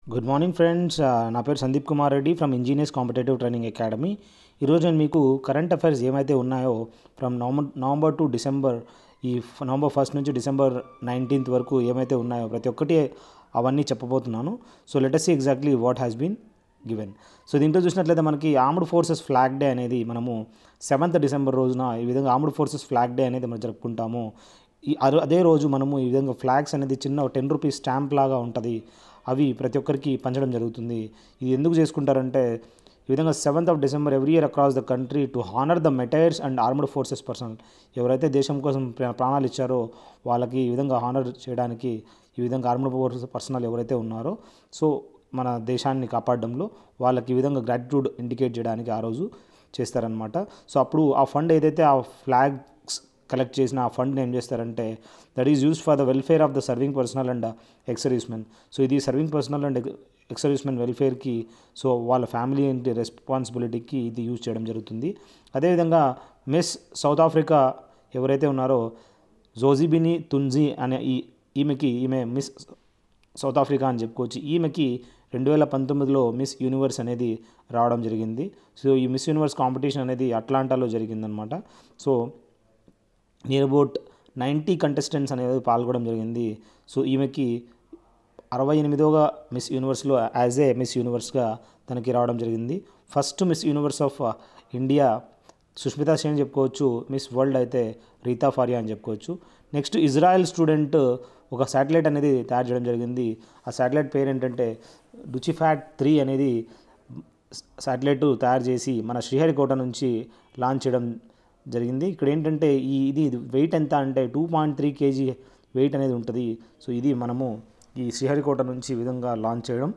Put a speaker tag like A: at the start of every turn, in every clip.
A: good morning friends నా పేరు Sandeep Kumar Reddy from engineers competitive training academy ఈరోజు నేను మీకు కరెంట్ అఫైర్స్ ఏమైతే ఉన్నాయో from November November to December ఈ ఫ- నవంబర్ ఫస్ట్ నుంచి డిసెంబర్ నైన్టీన్త్ వరకు ఏమైతే ఉన్నాయో ప్రతి ఒక్కటి అవన్నీ చెప్పబోతున్నాను so let us see exactly what has been given so దీంట్లో చూసినట్లయితే మనకి ఆర్మ్డ్ ఫోర్సెస్ ఫ్లాగ్ డే అనేది మనము సెవెంత్ డిసెంబర్ రోజున ఈ విధంగా ఆర్మ్డ్ ఫోర్సెస్ ఫ్లాగ్ డే అనేది మనం జరుపుకుంటాము ఈ అరు- అదే రోజు మనము ఈ విధంగా ఫ్లాగ్స్ అనేది చిన్న టెన్ రూపీస్ స్టాంప్ లాగా ఉంటుంది అవి ప్రతి ఒక్కరికి పంచడం జరుగుతుంది ఇది ఎందుకు చేసుకుంటారంటే ఈ విధంగా seventh of December every year across the country to honour the martyrs and armed forces personnel ఎవరైతే దేశం కోసం ప్రా- ప్రాణాలు ఇచ్చారో వాళ్ళకి ఈ విధంగా హానర్ చేయడానికి ఈ విధంగా ఆర్మ్డ్ ఫోర్సెస్ పర్సనల్ ఎవరైతే ఉన్నారో సో మన దేశాన్ని కాపాడడంలో వాళ్ళకి ఈ విధంగా గ్రాటిట్యూడ్ ఇండికేట్ చేయడానికి ఆ రోజు చేస్తారనమాట సో అప్పుడు ఆ ఫండ్ ఏదైతే ఆ ఫ్లాగ్స్ కలెక్ట్ చేసిన ఆ ఫండ్ని ఏం చేస్తారంటే that is used for the welfare of the serving personnel and ex servicemen so ఇది serving personnel and ex servicemen వెల్ఫేర్కి సో వాళ్ళ ఫ్యామిలీ ఏంటి రెస్పాన్సిబిలిటీకి ఇది యూజ్ చేయడం జరుగుతుంది అదేవిధంగా మిస్ సౌత్ ఆఫ్రికా ఎవరైతే ఉన్నారో జోజిబిని తున్జీ అనే ఈ ఈమెకి ఈమె మిస్ సౌత్ ఆఫ్రికా అని చెప్పుకోవచ్చు ఈమెకి రెండు వేల పంతొమ్మిదిలో మిస్ యూనివర్స్ అనేది రావడం జరిగింది సో ఈ మిస్ యూనివర్స్ కాంపిటీషన్ అనేది అట్లాంటాలో జరిగిందనమాట so near about ninety contestants అనేది పాల్గొనడం జరిగింది సో ఈమెకి అరవై ఎనిమిదోగా మిస్ యూనివర్స్లో యాజ్ ఏ మిస్ యూనివర్స్గా తనకి రావడం జరిగింది first miss universe of India Sushmita Sen చెప్పుకోవచ్చు మిస్ వరల్డ్ అయితే రీతా ఫారియా అని చెప్పుకోవచ్చు నెక్స్ట్ ఇజ్రాయెల్ స్టూడెంట్ ఒక శాటిలైట్ అనేది తయారు చేయడం జరిగింది ఆ శాటిలైట్ పేరు ఏంటంటే డుచిఫాట్ త్రీ అనేది శాటిలైట్ తయారు చేసి మన శ్రీహరికోట నుంచి లాంచ్ చేయడం జరిగింది ఇక్కడ ఏంటంటే ఈ ఇది వెయిట్ ఎంత అంటే two point three KG weight అనేది ఉంటుంది సో ఇది మనము ఈ శ్రీహరికోట నుంచి ఈ విధంగా లాంచ్ చేయడం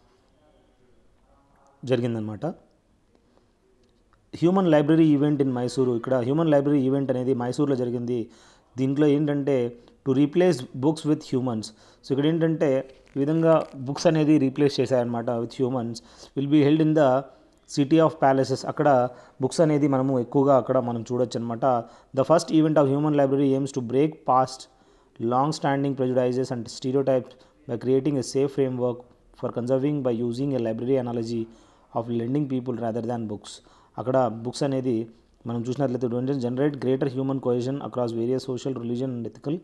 A: జరిగిందనమాట human library event in Mysuru ఇక్కడ హ్యూమన్ లైబ్రరీ ఈవెంట్ అనేది మైసూర్లో జరిగింది దీంట్లో ఏంటంటే to replace books with humans so ఇక్కడ ఏంటంటే ఈ విధంగా బుక్స్ అనేది రీప్లేస్ చేశారనమాట with humans will be held in the city of palaces అక్కడ బుక్స్ అనేది మనము ఎక్కువగా అక్కడ మనం చూడొచ్చు అనమాట the first event of human library aims to break past long standing prejudices and stereotypes by creating a safe frame framework for conserving by using a library analogy of lending people rather than books అక్కడ books అనేది మనం చూసినట్లయితే generate greater human cohesion across various social religion and ethical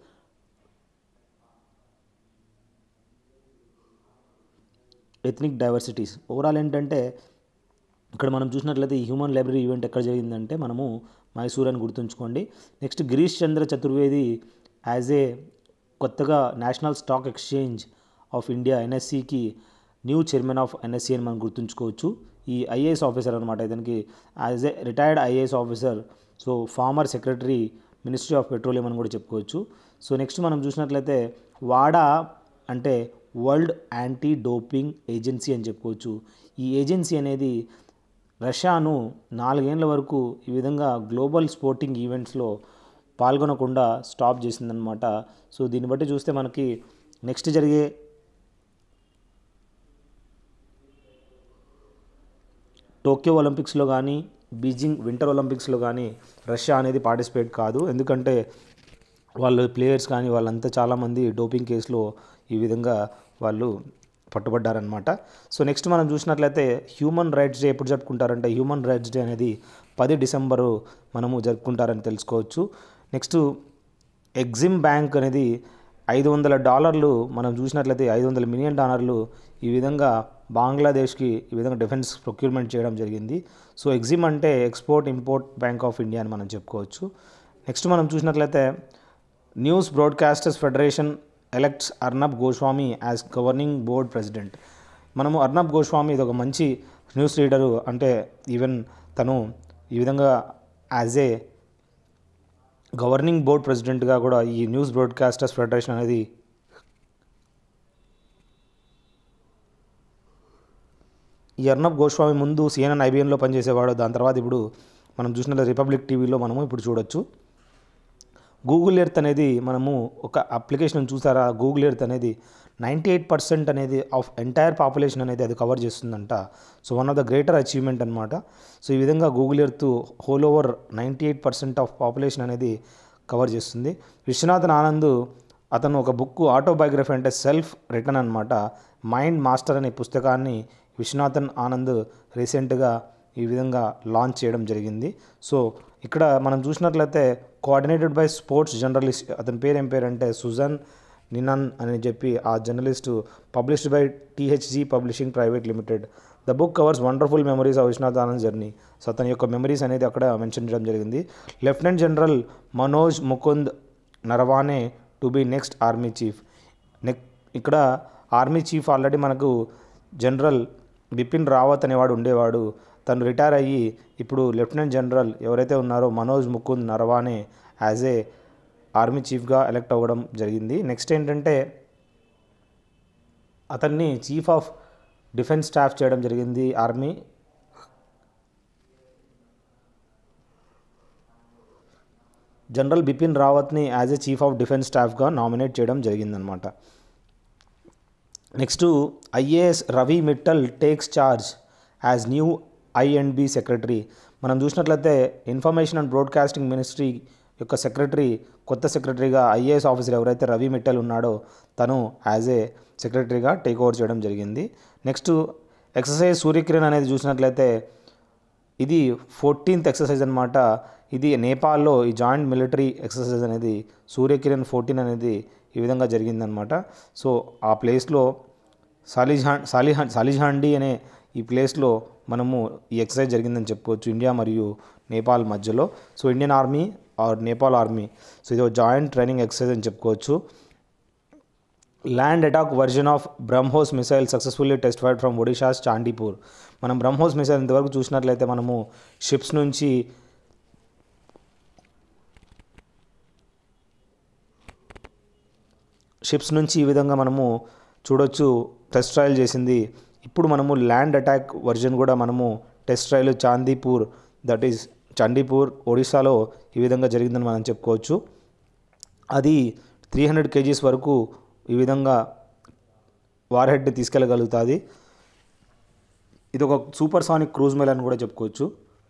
A: ethnic diversities overall ఏంటంటే ఇక్కడ మనం చూసినట్లయితే ఈ human library event ఎక్కడ జరిగిందంటే మనము మైసూర్ అని గుర్తుంచుకోండి next Girish Chandra Chaturvedi as a కొత్తగా national stock exchange of India ఎన్ఎస్సికి న్యూ చైర్మన్ ఆఫ్ ఎన్ఎస్సి అని మనం గుర్తుంచుకోవచ్చు ఈ ఐఏఎస్ ఆఫీసర్ అనమాట ఇతనికి as a retired IAS officer so former secretary ministry of petroleum అని కూడా చెప్పుకోవచ్చు సో నెక్స్ట్ మనం చూసినట్లయితే వాడా అంటే వరల్డ్ యాంటీ డోపింగ్ ఏజెన్సీ అని చెప్పుకోవచ్చు ఈ ఏజెన్సీ అనేది రష్యాను నాలుగేళ్ల వరకు ఈ విధంగా గ్లోబల్ స్పోర్టింగ్ ఈవెంట్స్లో పాల్గొనకుండా స్టాప్ చేసిందనమాట సో దీన్ని బట్టి చూస్తే మనకి నెక్స్ట్ జరిగే టోక్యో ఒలింపిక్స్లో కానీ బీజింగ్ వింటర్ ఒలింపిక్స్లో కానీ రష్యా అనేది పార్టిసిపేట్ కాదు ఎందుకంటే వాళ్ళు ప్లేయర్స్ కానీ వాళ్ళంతా చాలామంది డోపింగ్ కేసులో ఈ విధంగా వాళ్ళు పట్టుబడ్డారనమాట సో నెక్స్ట్ మనం చూసినట్లయితే హ్యూమన్ రైట్స్ డే ఎప్పుడు జరుపుకుంటారంటే హ్యూమన్ రైట్స్ డే అనేది పది డిసెంబరు మనము జరుపుకుంటారని తెలుసుకోవచ్చు నెక్స్ట్ ఎగ్జిమ్ బ్యాంక్ అనేది ఐదు వందల డాలర్లు మనం చూసినట్లయితే ఐదు వందల మిలియన్ డాలర్లు ఈ విధంగా బంగ్లాదేశ్కి ఈ విధంగా డిఫెన్స్ ప్రొక్యూర్మెంట్ చేయడం జరిగింది సో ఎగ్జిమ్ అంటే export import bank of India అని మనం చెప్పుకోవచ్చు నెక్స్ట్ మనం చూసినట్లయితే news broadcasters federation elects Arnab Goswami as governing board president మనము అర్నబ్ గోస్వామి ఇది ఒక మంచి న్యూస్ రీడరు అంటే ఈవెన్ తను ఈ విధంగా యాజ్ ఏ గవర్నింగ్ బోర్డ్ ప్రెసిడెంట్గా కూడా ఈ న్యూస్ బ్రాడ్కాస్టర్స్ ఫెడరేషన్ అనేది ఈ అర్నబ్ గోస్వామి ముందు సిఎన్ఎన్ ఐబిఎన్లో పనిచేసేవాడు దాని తర్వాత ఇప్పుడు మనం చూసినట్లయితే రిపబ్లిక్ టీవీలో మనము ఇప్పుడు చూడొచ్చు గూగుల్ ఎర్త్ అనేది మనము ఒక అప్లికేషన్ చూసారా గూగుల్ ఎర్త్ అనేది నైంటీ ఎయిట్ పర్సెంట్ అనేది ఆఫ్ ఎంటైర్ పాపులేషన్ అనేది అది కవర్ చేస్తుందంట so one of the greater achievement అనమాట సో ఈ విధంగా Google Earth whole over ninety eight percent of population అనేది కవర్ చేస్తుంది విశ్వనాథన్ ఆనంద్ అతను ఒక బుక్ ఆటోబయోగ్రఫీ అంటే సెల్ఫ్ రిటర్న్ అనమాట మైండ్ మాస్టర్ అనే పుస్తకాన్ని విశ్వనాథన్ ఆనంద్ రీసెంట్గా ఈ విధంగా లాంచ్ చేయడం జరిగింది సో ఇక్కడ మనం చూసినట్లయితే కోఆర్డినేటెడ్ బై స్పోర్ట్స్ జర్నలిస్ట్ అతని పేరు ఏం పేరు అంటే సుజన్ నినన్ అని చెప్పి ఆ journalist published by THG publishing private limited the book covers wonderful memories of Viswanath Anand journey so అతని యొక్క మెమరీస్ అనేది అక్కడ మెన్షన్ చేయడం జరిగింది lieutenant general Manoj Mukund Naravane to be next army chief నెక్ ఇక్కడ ఆర్మీ చీఫ్ ఆల్రెడీ మనకు జనరల్ బిపిన్ రావత్ అనేవాడు ఉండేవాడు తను రిటైర్ అయ్యి ఇప్పుడు లెఫ్టినెంట్ జనరల్ ఎవరైతే ఉన్నారో Manoj Mukund Naravane as a army చీఫ్గా ఎలక్ట్ అవ్వడం జరిగింది నెక్స్ట్ ఏంటంటే అతన్ని చీఫ్ ఆఫ్ డిఫెన్స్ స్టాఫ్ చేయడం జరిగింది ఆర్మీ జనరల్ బిపిన్ రావత్ని as a chief of defence స్టాఫ్గా నామినేట్ చేయడం జరిగిందనమాట next IAS Ravi Mittal takes charge as new I and B secretary మనం చూసినట్లయితే ఇన్ఫర్మేషన్ అండ్ బ్రాడ్కాస్టింగ్ మినిస్ట్రీ యొక్క సెక్రటరీ కొత్త సెక్రటరీగా ఐఏఎస్ ఆఫీసర్ ఎవరైతే రవి మిట్టల్ ఉన్నాడో తను యాజ్ ఏ సెక్రటరీగా టేక్ ఓవర్ చేయడం జరిగింది నెక్స్ట్ ఎక్సర్సైజ్ సూర్యకిరణ్ అనేది చూసినట్లయితే ఇది ఫోర్టీన్త్ ఎక్సర్సైజ్ అనమాట ఇది నేపాల్లో ఈ జాయింట్ మిలిటరీ ఎక్సర్సైజ్ అనేది సూర్యకిరణ్ ఫోర్టీన్ అనేది ఈ విధంగా జరిగిందనమాట సో ఆ ప్లేస్లో సాలిజా సాలిహా సాలిజాండి అనే ఈ ప్లేస్లో మనము ఈ ఎక్సర్సైజ్ జరిగిందని చెప్పుకోవచ్చు ఇండియా మరియు నేపాల్ మధ్యలో so Indian army or Nepal army so ఇది జాయింట్ ట్రైనింగ్ ఎక్సర్సైజ్ అని చెప్పుకోవచ్చు land attack version of BrahMos missile successfully test fired from Odisha's Chandipur మనం బ్రహ్మోస్ మిసైల్ ఇంతవరకు చూసినట్లయితే మనము షిప్స్ నుంచి షిప్స్ నుంచి ఈ విధంగా మనము చూడొచ్చు టెస్ట్ ట్రయల్ చేసింది ఇప్పుడు మనము ల్యాండ్ అటాక్ వర్జన్ కూడా మనము test trial Chandipur that is Chandipur ఒడిశాలో ఈ విధంగా జరిగిందని మనం చెప్పుకోవచ్చు అది త్రీ హండ్రెడ్ కేజీస్ వరకు ఈ విధంగా వార్ హెడ్ తీసుకెళ్ళగలుగుతుంది ఇది ఒక సూపర్ సానిక్ క్రూజ్ మెల్ అని కూడా చెప్పుకోవచ్చు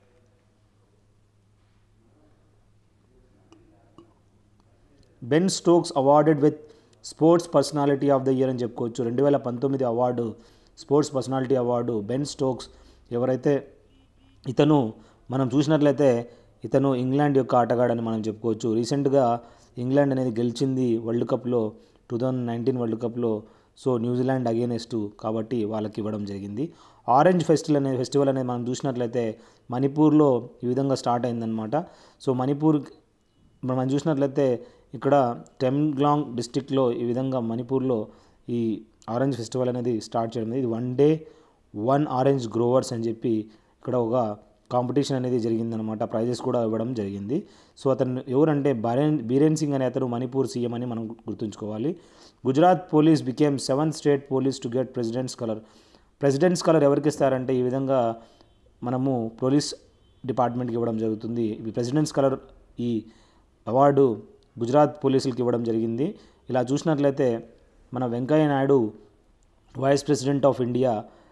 A: Ben Stokes awarded with sports personality of the year అని చెప్పుకోవచ్చు రెండు వేల పంతొమ్మిది award sports personality award Ben Stokes ఎవరైతే ఇతను మనం చూసినట్లయితే ఇతను ఇంగ్లాండ్ యొక్క ఆటగాడని మనం చెప్పుకోవచ్చు రీసెంట్గా ఇంగ్లాండ్ అనేది గెలిచింది వరల్డ్ కప్లో టూ థౌజండ్ నైన్టీన్ వరల్డ్ కప్లో సో న్యూజిలాండ్ అగేనెస్ట్ కాబట్టి వాళ్ళకి ఇవ్వడం జరిగింది ఆరెంజ్ ఫెస్టివల్ అనే ఫెస్టివల్ అనేది మనం చూసినట్లయితే మణిపూర్లో ఈ విధంగా స్టార్ట్ అయిందనమాట సో మణిపూర్ మనం చూసినట్లయితే ఇక్కడ టెమ్గ్లాంగ్ డిస్టిక్లో ఈ విధంగా మణిపూర్లో ఈ ఆరెంజ్ ఫెస్టివల్ అనేది స్టార్ట్ చేయడం ఇది one day one orange growers అని చెప్పి ఇక్కడ ఒక కాంపిటీషన్ అనేది జరిగిందనమాట ప్రైజెస్ కూడా ఇవ్వడం జరిగింది సో అతను ఎవరంటే బరేన్ బీరేన్ సింగ్ అనే అతను మణిపూర్ సీఎం అని మనం గుర్తుంచుకోవాలి Gujarat police became seventh state police to get president's colour president's colour ఎవరికి ఇస్తారంటే ఈ విధంగా మనము పోలీస్ డిపార్ట్మెంట్కి ఇవ్వడం జరుగుతుంది ఈ ప్రెసిడెంట్స్ కలర్ ఈ అవార్డు గుజరాత్ పోలీసులకి ఇవ్వడం జరిగింది ఇలా చూసినట్లయితే మన Venkaiah Naidu vice president of India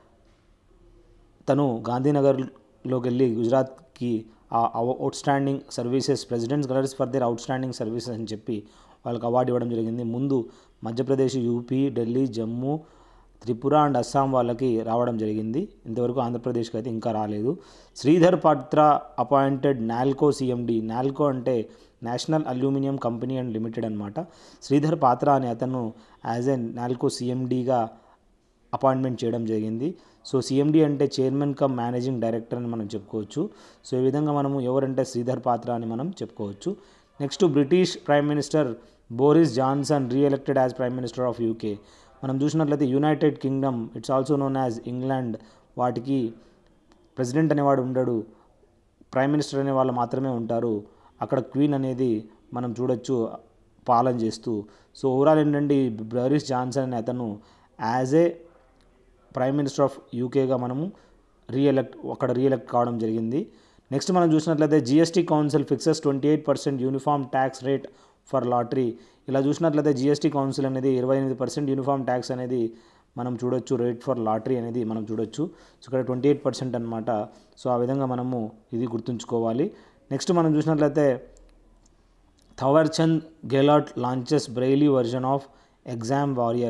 A: తను గాంధీనగర్లోకి వెళ్ళి గుజరాత్కి ఆ outstanding services president's colours for their outstanding services అని చెప్పి వాళ్ళకి అవార్డు ఇవ్వడం జరిగింది ముందు మధ్యప్రదేశ్ యూపీ ఢిల్లీ జమ్మూ త్రిపుర అండ్ అస్సాం వాళ్ళకి రావడం జరిగింది ఇంతవరకు ఆంధ్రప్రదేశ్కి అయితే ఇంకా రాలేదు శ్రీధర్ పాత్ర అపాయింటెడ్ నాల్కో సిఎండి నాల్కో అంటే national aluminium company and limited అనమాట శ్రీధర్ పాత్ర అనే అతను యాజ్ ఎ నాల్కో సిఎండిగా అపాయింట్మెంట్ చేయడం జరిగింది సో సిఎండి అంటే చైర్మన్ కమ్ మేనేజింగ్ డైరెక్టర్ అని మనం చెప్పుకోవచ్చు సో ఈ విధంగా మనము ఎవరంటే శ్రీధర్ పాత్ర అని మనం చెప్పుకోవచ్చు next British prime minister Boris Johnson reelected as prime minister of UK మనం చూసినట్లయితే United Kingdom it's also known as England వాటికి ప్రెసిడెంట్ అనేవాడు ఉండడు ప్రైమ్ మినిస్టర్ అనే వాళ్ళు మాత్రమే ఉంటారు అక్కడ క్వీన్ అనేది మనం చూడొచ్చు పాలన చేస్తూ సో ఓవరాల్ ఏంటంటే ఈ బోరిస్ జాన్సన్ అనే అతను as a prime minister of యూకేగా మనము రీఎలెక్ట్ అక్కడ రీఎలెక్ట్ కావడం జరిగింది నెక్స్ట్ మనం చూసినట్లయితే GST council fixes twenty eight percent uniform tax rate for lottery ఇలా చూసినట్లయితే జిఎస్టీ కౌన్సిల్ అనేది ఇరవై ఎనిమిది పర్సెంట్ యూనిఫామ్ ట్యాక్స్ అనేది మనం చూడొచ్చు రేట్ ఫర్ లాటరీ అనేది మనం చూడొచ్చు సో ఇక్కడ ట్వంటీ ఎయిట్ పర్సెంట్ అనమాట సో ఆ విధంగా మనము ఇది గుర్తుంచుకోవాలి నెక్స్ట్ మనం చూసినట్లయితే Thawar Chand Gehlot launches Braille version of exam warriors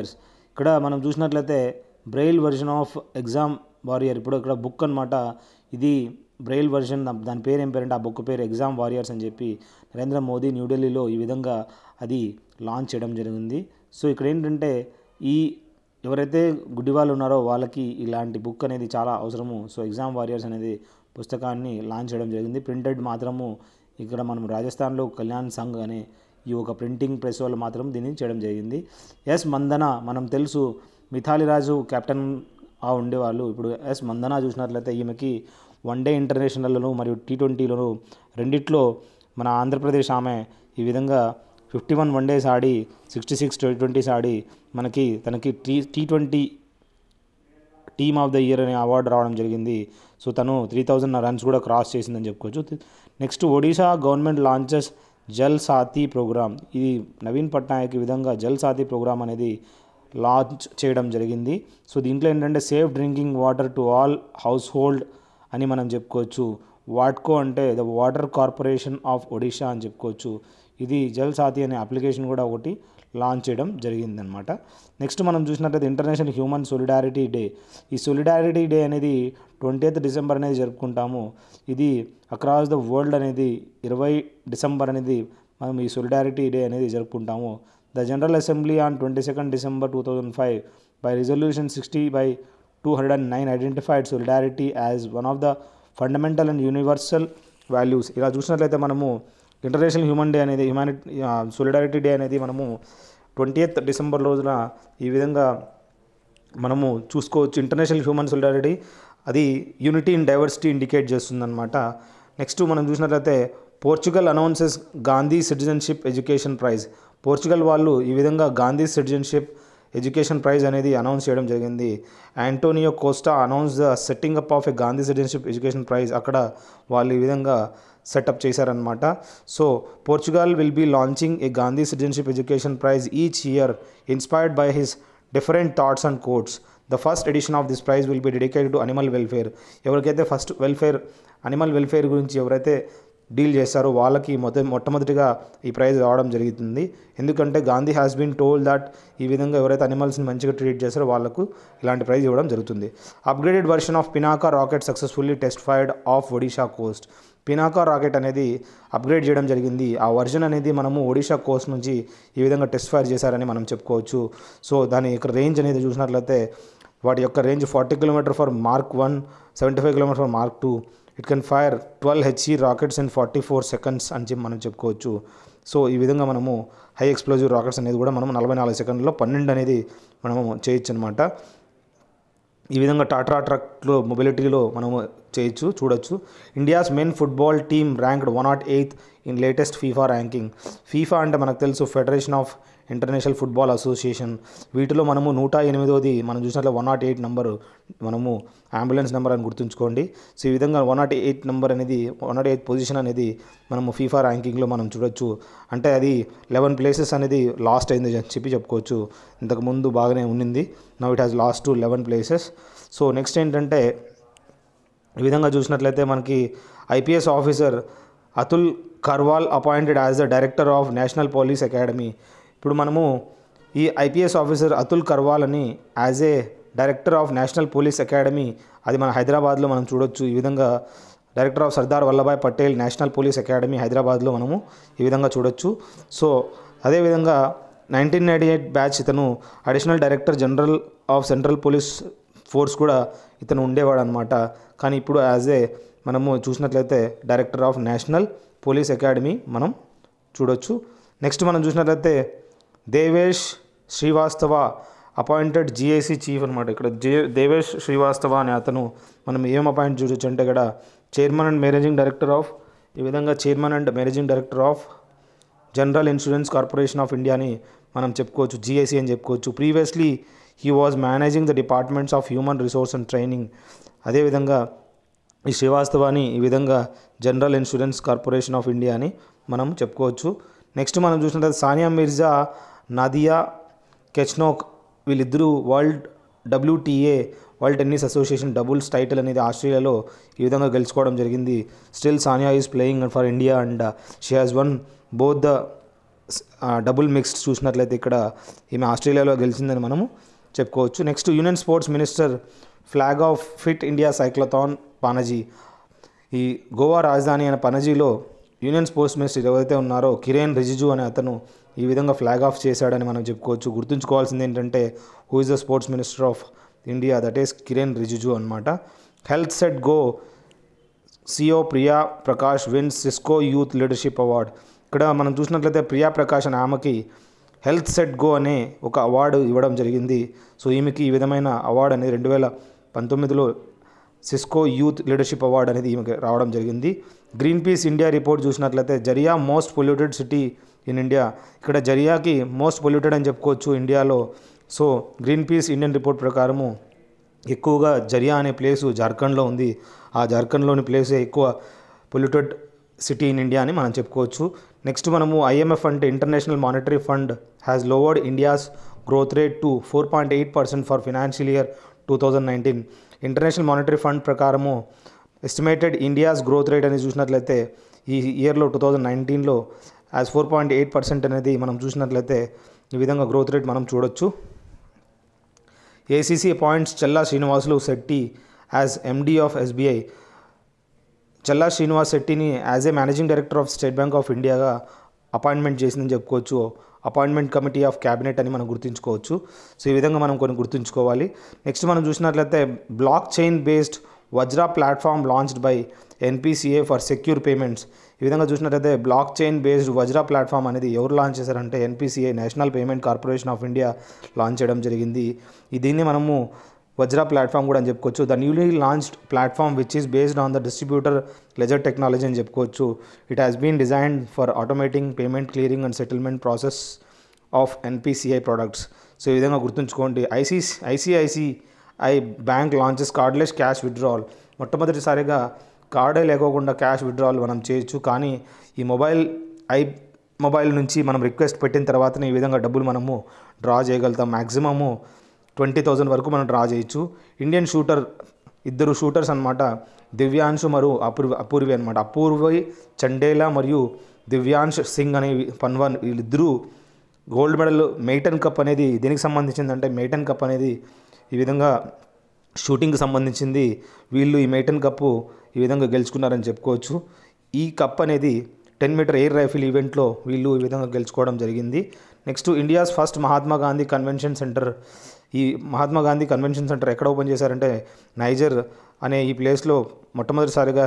A: ఇక్కడ మనం చూసినట్లయితే Braille version of exam warrior ఇప్పుడు ఇక్కడ బుక్ అనమాట ఇది బ్రెయిల్ వెర్షన్ దాని పేరు ఏం పేరంటే ఆ బుక్ పేరు ఎగ్జామ్ వారియర్స్ అని చెప్పి నరేంద్ర మోదీ న్యూఢిల్లీలో ఈ విధంగా అది లాంచ్ చేయడం జరిగింది సో ఇక్కడ ఏంటంటే ఈ ఎవరైతే గుడ్డి వాళ్ళు ఉన్నారో వాళ్ళకి ఇలాంటి బుక్ అనేది చాలా అవసరము సో ఎగ్జామ్ వారియర్స్ అనేది పుస్తకాన్ని లాంచ్ చేయడం జరిగింది ప్రింటెడ్ మాత్రము ఇక్కడ మనం రాజస్థాన్లో కళ్యాణ్ సంఘ్ అనే ఈ ఒక ప్రింటింగ్ ప్రెస్ వాళ్ళు మాత్రం దీన్ని చేయడం జరిగింది ఎస్ మందన మనం తెలుసు మిథాలి రాజు కెప్టెన్ ఆ ఉండేవాళ్ళు ఇప్పుడు ఎస్ మందన చూసినట్లయితే ఈమెకి వన్ డే ఇంటర్నేషనల్లోను మరియు టీ ట్వంటీలోను రెండిట్లో మన ఆంధ్రప్రదేశ్ ఆమె ఈ విధంగా ఫిఫ్టీ వన్ వన్ డేస్ ఆడి సిక్స్టీ సిక్స్ టీ ట్వంటీస్ ఆడి మనకి తనకి T T twenty team of the year అనే అవార్డు రావడం జరిగింది సో తను త్రీ థౌజండ్ రన్స్ కూడా క్రాస్ చేసిందని చెప్పుకోవచ్చు next Odisha government launches Jal Sathi programme ఇది నవీన్ పట్నాయక్ ఈ విధంగా జల్ సాథీ ప్రోగ్రామ్ అనేది లాంచ్ చేయడం జరిగింది సో దీంట్లో ఏంటంటే safe drinking water to all household అని మనం చెప్పుకోవచ్చు వాట్కో అంటే the water corporation of Odisha అని చెప్పుకోవచ్చు ఇది జల్ సాథీ అనే అప్లికేషన్ కూడా ఒకటి లాంచ్ చేయడం జరిగిందనమాట నెక్స్ట్ మనం చూసినట్లయితే ఇంటర్నేషనల్ హ్యూమన్ సొలిడారిటీ డే ఈ సొలిడారిటీ డే అనేది ట్వంటీ డిసెంబర్ అనేది జరుపుకుంటాము ఇది అక్రాస్ ద వరల్డ్ అనేది ఇరవై డిసెంబర్ అనేది మనం ఈ సొలిడారిటీ డే అనేది జరుపుకుంటాము the general assembly on twenty second December two thousand five by resolution sixty by two hundred and nine identified solidarity as one of the fundamental and universal values ఇలా చూసినట్లయితే మనము international human day అనేది humanity solidarity day అనేది మనము twenty eighth December రోజున ఈ విధంగా మనము చూసుకోవచ్చు ఇంటర్నేషనల్ హ్యూమన్ సొలిడారిటీ అది యూనిటీ ఇన్ డైవర్సిటీ ఇండికేట్ చేస్తుందన్నమాట నెక్స్ట్ మనం చూసినట్లయితే Portugal announces Gandhi citizenship education prize Portugal వాళ్ళు ఈ విధంగా గాంధీ సిటిజన్షిప్ ఎడ్యుకేషన్ ప్రైజ్ అనేది అనౌన్స్ చేయడం జరిగింది Antonio Costa announce the setting up of a Gandhi citizenship education prize అక్కడ వాళ్ళు ఈ విధంగా సెటప్ చేశారనమాట so Portugal will be launching a Gandhi citizenship education prize each year inspired by his different thoughts and codes the first edition of this prize will be dedicated to animal welfare ఎవరికైతే first welfare animal welfare గురించి ఎవరైతే deal చేస్తారో వాళ్ళకి మొద మొట్టమొదటిగా ఈ praise రావడం జరుగుతుంది ఎందుకంటే Gandhi has been told that ఈ విధంగా ఎవరైతే అనిమల్స్ని మంచిగా ట్రీట్ చేస్తారో వాళ్ళకు ఇలాంటి ప్రైజ్ ఇవ్వడం జరుగుతుంది upgraded version of Pinaka rocket successfully test fired off Odisha coast Pinaka rocket అనేది అప్గ్రేడ్ చేయడం జరిగింది ఆ వర్జన్ అనేది మనము ఒడిషా కోస్ట్ నుంచి ఈ విధంగా టెస్ట్ ఫైర్ చేశారని మనం చెప్పుకోవచ్చు సో దాని యొక్క రేంజ్ అనేది చూసినట్లయితే వాటి యొక్క range forty kilometre for mark one seventy five kilometre for mark two it can fire twelve HE rockets in forty four seconds అని చెప్పి మనం చెప్పుకోవచ్చు సో ఈ విధంగా మనము హై ఎక్స్ప్లోజివ్ రాకెట్స్ అనేది కూడా మనం నలభై నాలుగు సెకండ్లో పన్నెండు అనేది మనము చేయొచ్చు అనమాట ఈ విధంగా టాటా ట్రక్లో మొబిలిటీలో మనము చేయొచ్చు చూడొచ్చు India's men football team ranked one not eighth in latest FIFA ranking FIFA అంటే మనకు తెలుసు federation of international football association వీటిలో మనము నూట ఎనిమిదోది మనం చూసినట్లు వన్ నాట్ ఎయిట్ నెంబరు మనము అంబులెన్స్ నెంబర్ అని గుర్తుంచుకోండి సో ఈ విధంగా వన్ నాట్ ఎయిట్ నెంబర్ అనేది వన్ నాట్ ఎయిట్ పొజిషన్ అనేది మనము ఫీఫా ర్యాంకింగ్లో మనం చూడొచ్చు అంటే అది లెవెన్ ప్లేసెస్ అనేది లాస్ట్ అయింది అని చెప్పి చెప్పుకోవచ్చు ఇంతకు ముందు బాగానే ఉన్నింది now it has lost two eleven places so next ఏంటంటే ఈ విధంగా చూసినట్లయితే మనకి IPS officer Atul Karwal appointed as the director of national police academy ఇప్పుడు మనము ఈ ఐపీఎస్ ఆఫీసర్ అతుల్ కర్వాల్ అని as a director of national police academy అది మన హైదరాబాద్లో మనం చూడొచ్చు ఈ విధంగా director of Sardar Vallabhbhai Patel national police academy హైదరాబాద్లో మనము ఈ విధంగా చూడొచ్చు సో అదేవిధంగా నైన్టీన్ నైంటీ ఎయిట్ బ్యాచ్ ఇతను additional director general of central police force కూడా ఇతను ఉండేవాడు అనమాట కానీ ఇప్పుడు యాజ్ ఏ మనము చూసినట్లయితే director of national police academy మనం చూడొచ్చు నెక్స్ట్ మనం చూసినట్లయితే Devesh Srivastava appointed GIC chief అనమాట ఇక్కడ జే దేవేష్ శ్రీవాస్తవ అనే అతను మనం ఏం అపాయింట్ చూడొచ్చు అంటే ఇక్కడ chairman and managing director of ఈ విధంగా chairman and managing director of general insurance corporation of ఇండియాని మనం చెప్పుకోవచ్చు జిఐసి అని చెప్పుకోవచ్చు previously he was managing the departments of human resource and training అదేవిధంగా ఈ శ్రీవాస్తవాని ఈ విధంగా general insurance corporation of India అని మనం చెప్పుకోవచ్చు నెక్స్ట్ మనం చూసినట్లయితే సానియా మిర్జా నాదియా కెచ్నోక్ వీళ్ళిద్దరూ world WTA world tennis association doubles title అనేది ఆస్ట్రేలియాలో ఈ విధంగా గెలుచుకోవడం జరిగింది still Sania is playing for India and she has won both the double mixed చూసినట్లయితే ఇక్కడ ఈమె ఆస్ట్రేలియాలో గెలిచిందని మనము చెప్పుకోవచ్చు next union sports minister flag off fit India cyclothon Panaji ఈ గోవా రాజధాని అయిన పనజీలో యూనియన్ స్పోర్ట్స్ మినిస్టర్ ఎవరైతే ఉన్నారో కిరేన్ రిజిజు అనే అతను ఈ విధంగా ఫ్లాగ్ ఆఫ్ చేశాడని మనం చెప్పుకోవచ్చు గుర్తుంచుకోవాల్సింది ఏంటంటే who is the sports minister of India that is Kiren Rijiju అనమాట health set go CEO Priya Prakash wins Cisco youth leadership award ఇక్కడ మనం చూసినట్లయితే ప్రియా ప్రకాష్ అనే ఆమెకి హెల్త్ సెట్ గో అనే ఒక అవార్డు ఇవ్వడం జరిగింది సో ఈమెకి ఈ విధమైన అవార్డు అనేది రెండు వేల పంతొమ్మిదిలో సిస్కో యూత్ లీడర్షిప్ అవార్డు అనేది ఈమెకి రావడం జరిగింది గ్రీన్ పీస్ ఇండియా రిపోర్ట్ చూసినట్లయితే Jharia most polluted city in India ఇక్కడ జరియాకి మోస్ట్ పొల్యూటెడ్ అని చెప్పుకోవచ్చు ఇండియాలో so green peace Indian report ప్రకారము ఎక్కువగా జరియా అనే ప్లేసు జార్ఖండ్లో ఉంది ఆ జార్ఖండ్లోని ప్లేసే ఎక్కువ పొల్యూటెడ్ సిటీ ఇన్ ఇండియా అని మనం చెప్పుకోవచ్చు నెక్స్ట్ మనము ఐఎంఎఫ్ అంటే international monetary fund has lowered India's growth rate to four point eight percent for financial year two thousand nineteen international monetary fund ప్రకారము ఎస్టిమేటెడ్ ఇండియాస్ గ్రోత్ రేట్ అనేది చూసినట్లయితే ఈ ఇయర్లో టూ థౌజండ్ నైన్టీన్లో as four point eight percent అనేది మనం చూసినట్లయితే ఈ విధంగా గ్రోత్ రేట్ మనం చూడొచ్చు ACC appoints Challa Sreenivasulu Setty as MD of SBI Challa Srinivas శెట్టిని as a managing director of state bank of ఇండియాగా అపాయింట్మెంట్ చేసిందని చెప్పుకోవచ్చు అపాయింట్మెంట్ కమిటీ ఆఫ్ క్యాబినెట్ అని మనం గుర్తుంచుకోవచ్చు సో ఈ విధంగా మనం కొన్ని గుర్తుంచుకోవాలి నెక్స్ట్ మనం చూసినట్లయితే block chain based Vajra platform launched by NPCI for secure payments ఈ విధంగా చూసినట్లయితే block chain based Vajra platform అనేది ఎవరు లాంచ్ చేశారంటే NPCI national payment corporation of India launch చేయడం జరిగింది ఈ దీన్ని మనము వజ్రా ప్లాట్ఫామ్ కూడా అని చెప్పుకోవచ్చు the newly launched platform which is based on the distributor ledger technology అని చెప్పుకోవచ్చు it has been designed for automating payment clearing and settlement process of NPCI products so ఈ విధంగా గుర్తుంచుకోండి IC ICICI bank launches cardless cash withdrawal మొట్టమొదటిసారిగా కార్డే లేకోకుండా cash withdrawal మనం చేయొచ్చు కానీ ఈ మొబైల్ ఐ మొబైల్ నుంచి మనం రిక్వెస్ట్ పెట్టిన తర్వాతనే ఈ విధంగా డబ్బులు మనము డ్రా చేయగలుగుతాం మ్యాక్సిమము ట్వంటీ థౌజండ్ వరకు మనం డ్రా చేయొచ్చు ఇండియన్ షూటర్ ఇద్దరు షూటర్స్ అనమాట దివ్యాంశు మరియు అపూర్వి అపూర్వి అనమాట అపూర్వి చండేలా మరియు దివ్యాంశ్ సింగ్ అనే పన్వాన్ వీళ్ళిద్దరూ గోల్డ్ మెడల్ మెయిటన్ కప్ అనేది దేనికి సంబంధించిందంటే మెయిటన్ కప్ అనేది ఈ విధంగా షూటింగ్కి సంబంధించింది వీళ్ళు ఈ మెయిటన్ కప్పు ఈ విధంగా గెలుచుకున్నారని చెప్పుకోవచ్చు ఈ కప్ అనేది టెన్ మీటర్ ఎయిర్ రైఫిల్ ఈవెంట్లో వీళ్ళు ఈ విధంగా గెలుచుకోవడం జరిగింది next India's first Mahatma Gandhi convention centre ఈ మహాత్మా గాంధీ కన్వెన్షన్ సెంటర్ ఎక్కడ ఓపెన్ చేశారంటే నైజర్ అనే ఈ ప్లేస్లో మొట్టమొదటిసారిగా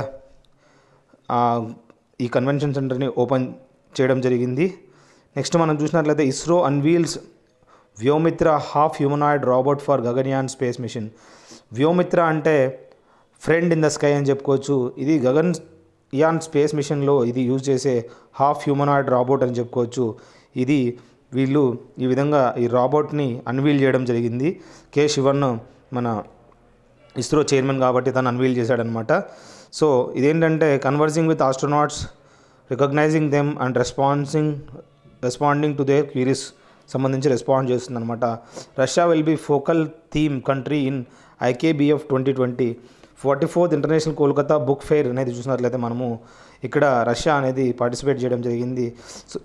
A: ఆ, ఈ కన్వెన్షన్ సెంటర్ని ఓపెన్ చేయడం జరిగింది నెక్స్ట్ మనం చూసినట్లయితే ISRO unveils Vyommitra half humanoid robot for Gaganyaan space mission Vyommitra అంటే ఫ్రెండ్ ఇన్ ద స్కై అని చెప్పుకోవచ్చు ఇది గగన్ యాన్ స్పేస్ మిషన్లో ఇది యూజ్ చేసే హాఫ్ హ్యూమనాయిడ్ రాబోట్ అని చెప్పుకోవచ్చు ఇది వీళ్ళు ఈ విధంగా ఈ రాబోట్ని అన్వీల్ చేయడం జరిగింది కె శివన్ మన ఇస్రో చైర్మన్ కాబట్టి తను అన్వీల్ చేశాడనమాట సో ఇదేంటంటే conversing with astronauts recognising them and responsing responding to their queries సంబంధించి రెస్పాండ్ చేస్తుంది అనమాట Russia will be focal theme country in IKBF twenty twenty forty fourth international Kolkata book fair అనేది చూసినట్లయితే మనము ఇక్కడ రష్యా అనేది పార్టిసిపేట్ చేయడం జరిగింది so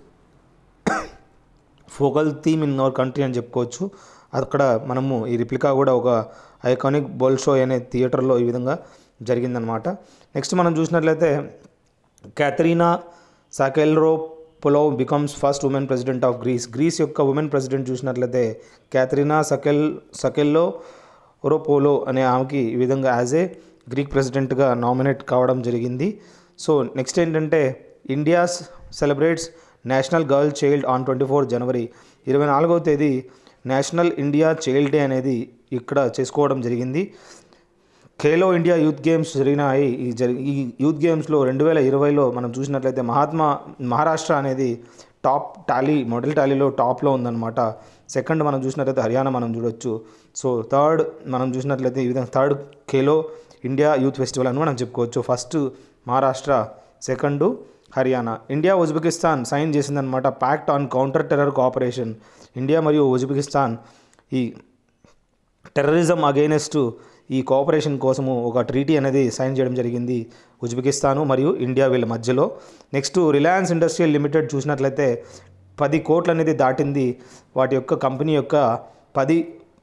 A: focal theme in our country అని చెప్పుకోవచ్చు అక్కడ మనము ఈ రిప్లికా కూడా ఒక ఐకానిక్ బోల్ షో అనే థియేటర్లో ఈ విధంగా జరిగిందనమాట నెక్స్ట్ మనం చూసినట్లయితే Katerina Sakellaropoulou becomes first woman president of Greece Greece యొక్క ఉమెన్ ప్రెసిడెంట్ చూసినట్లయితే క్యాథరీనా సకెల్ సకెల్లో ఒరోపోలో అనే ఆమెకి ఈ విధంగా యాజ్ ఏ గ్రీక్ ప్రెసిడెంట్గా నామినేట్ కావడం జరిగింది సో నెక్స్ట్ ఏంటంటే India's celebrates national girl child on twenty four January ఇరవై నాలుగవ తేదీ నేషనల్ ఇండియా చైల్డ్ డే అనేది ఇక్కడ చేసుకోవడం జరిగింది ఖేలో ఇండియా యూత్ గేమ్స్ జరిగినాయి ఈ జరి ఈ యూత్ గేమ్స్లో రెండు వేల ఇరవైలో మనం చూసినట్లయితే మహాత్మా మహారాష్ట్ర అనేది టాప్ టాలీ మోడల్ టాలీలో టాప్లో ఉందన్నమాట సెకండ్ మనం చూసినట్లయితే హర్యానా మనం చూడొచ్చు సో థర్డ్ మనం చూసినట్లయితే ఈ విధంగా third Khelo India youth festival అని మనం చెప్పుకోవచ్చు first Maharashtra second Haryana India Uzbekistan sign చేసిందనమాట pact on counter terror cooperation India మరియు ఉజ్బెకిస్తాన్ ఈ టెర్రరిజం అగైనెస్ట్ ఈ కోఆపరేషన్ కోసము ఒక ట్రీటీ అనేది సైన్ చేయడం జరిగింది ఉజ్బెకిస్తాను మరియు ఇండియా వీళ్ళ మధ్యలో నెక్స్ట్ రిలయన్స్ ఇండస్ట్రియల్ లిమిటెడ్ చూసినట్లయితే పది కోట్లు అనేది దాటింది వాటి యొక్క కంపెనీ యొక్క పది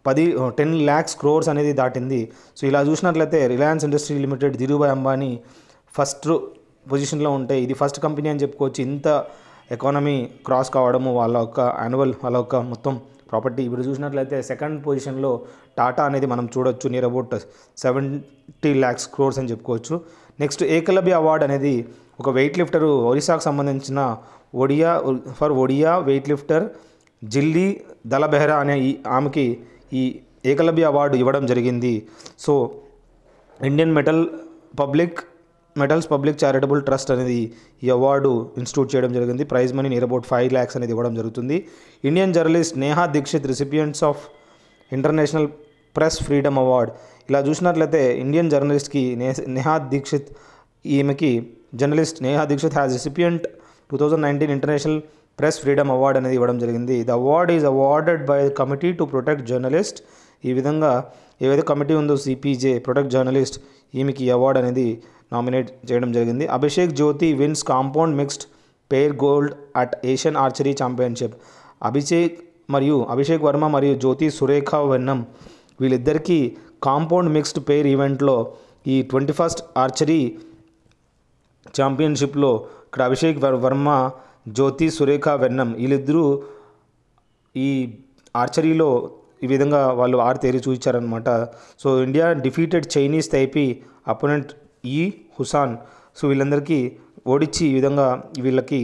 A: పది టెన్ ల్యాక్స్ క్రోర్స్ అనేది దాటింది సో ఇలా చూసినట్లయితే Reliance industry limited Dhirubhai Ambani first పొజిషన్లో ఉంటే ఇది ఫస్ట్ కంపెనీ అని చెప్పుకోవచ్చు ఇంత ఎకానమీ క్రాస్ కావడము వాళ్ళ యొక్క యాన్యువల్ వాళ్ళ యొక్క మొత్తం ప్రాపర్టీ ఇప్పుడు చూసినట్లయితే సెకండ్ పొజిషన్లో టాటా అనేది మనం చూడొచ్చు near about seventy lakhs crores అని చెప్పుకోవచ్చు నెక్స్ట్ ఏకలవ్య అవార్డ్ అనేది ఒక వెయిట్ లిఫ్టర్ ఒరిస్సాకు సంబంధించిన Odia for Odia weight lifter Jhilli Dalabehera అనే ఈ ఆమెకి ఈ ఏకలవ్య అవార్డు ఇవ్వడం జరిగింది so Indian metal public metals public charitable trust అనేది ఈ అవార్డు ఇన్స్టిట్యూట్ చేయడం జరిగింది prize money near about five lakhs అనేది ఇవ్వడం జరుగుతుంది Indian journalist Neha Dikshit recipients of international press freedom award ఇలా చూసినట్లయితే ఇండియన్ జర్నలిస్ట్కి నే నేహా దీక్షిత్ ఈమెకి journalist Neha Dikshit has recipient two thousand nineteen international press freedom award అనేది ఇవ్వడం జరిగింది the award is awarded by committee to protect journalist ఈ విధంగా ఏవైతే కమిటీ ఉందో సిపిజే ప్రొటెక్ట్ జర్నలిస్ట్ ఈమెకి ఈ అవార్డు అనేది నామినేట్ చేయడం జరిగింది Abhishek Jyothi wins compound mixed pair gold at Asian archery championship Abhishek మరియు అభిషేక్ వర్మ మరియు జ్యోతి సురేఖ వెన్నం వీళ్ళిద్దరికీ కాంపౌండ్ మిక్స్డ్ పేర్ ఈవెంట్లో ఈ ట్వంటీ ఫస్ట్ ఆర్చరీ ఛాంపియన్షిప్లో ఇక్కడ అభిషేక్ వర్- వర్మ జ్యోతి సురేఖ వెన్నం వీళ్ళిద్దరూ ఈ ఆర్చరీలో ఈ విధంగా వాళ్ళు ఆరితేరి చూపించారనమాట so India defeated Chinese Taipei opponent ఈ హుసాన్ సో వీళ్ళందరికీ ఓడించి ఈ విధంగా వీళ్ళకి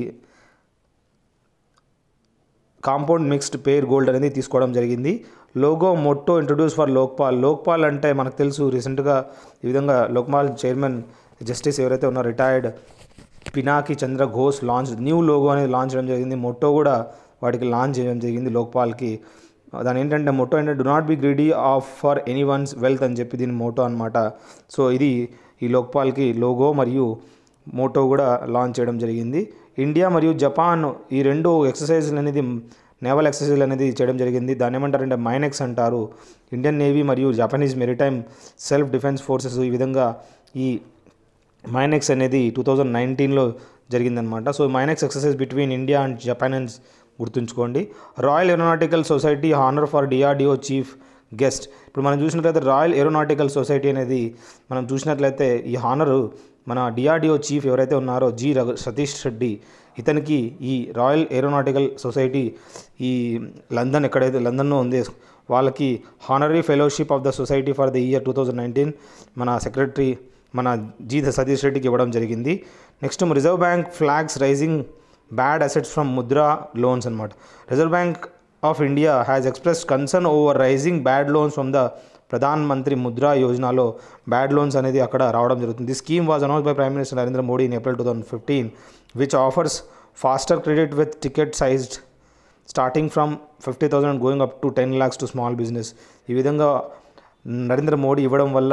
A: కాంపౌండ్ మిక్స్డ్ పేర్ గోల్డ్ అనేది తీసుకోవడం జరిగింది logo motto introduce for Lokpal Lokpal అంటే మనకు తెలుసు రీసెంట్గా ఈ విధంగా లోక్పాల్ చైర్మన్ జస్టిస్ ఎవరైతే ఉన్నారో retired Pinaki Chandra Ghose launch new logo అనేది లాంచ్ చేయడం జరిగింది మొట్టో కూడా వాటికి లాంచ్ చేయడం జరిగింది లోక్పాల్కి దాని ఏంటంటే మోటో ఏంటంటే do not be greedy of for any one's wealth అని చెప్పి దీని మోటో అనమాట సో ఇది ఈ లోక్పాల్కి లోగో మరియు మోటో కూడా లాంచ్ చేయడం జరిగింది ఇండియా మరియు జపాన్ ఈ రెండు ఎక్సర్సైజ్లు అనేది నేవల్ ఎక్సర్సైజ్ అనేది చేయడం జరిగింది దాన్ని ఏమంటారంటే మైనెక్స్ అంటారు ఇండియన్ నేవీ మరియు Japanese maritime self defence forces ఈ విధంగా ఈ మైనెక్స్ అనేది టూ థౌజండ్ నైన్టీన్లో జరిగిందనమాట సో మైనెక్స్ exercise between India and Japan అని గుర్తుంచుకోండి royal aeronautical society honour for DRDO chief guest ఇప్పుడు మనం చూసినట్లయితే రాయల్ ఏరోనాటికల్ సొసైటీ అనేది మనం చూసినట్లయితే ఈ హానరు మన డిఆర్డిఓ చీఫ్ ఎవరైతే ఉన్నారో జి రఘు సతీష్ రెడ్డి ఇతనికి ఈ రాయల్ ఏరోనాటికల్ సొసైటీ ఈ లండన్ ఎక్కడైతే లండన్లో ఉంది వాళ్ళకి honorary fellowship of the society for the year two thousand nineteen మన సెక్రటరీ మన జీ సతీష్ రెడ్డికి ఇవ్వడం జరిగింది next reserve bank flags rising bad assets from Mudra loans అనమాట reserve bank of India has express concern over rising bad loans from the Pradhan Mantri Mudra యోజనలో bad loans అనేది అక్కడ రావడం జరుగుతుంది the scheme was announce by prime minister Narendra Modi in April two thousand fifteen which offers faster credit with ticket sized starting from fifty thousand going up to ten lakhs to small business ఈ విధంగా నరేంద్ర మోడీ ఇవ్వడం వల్ల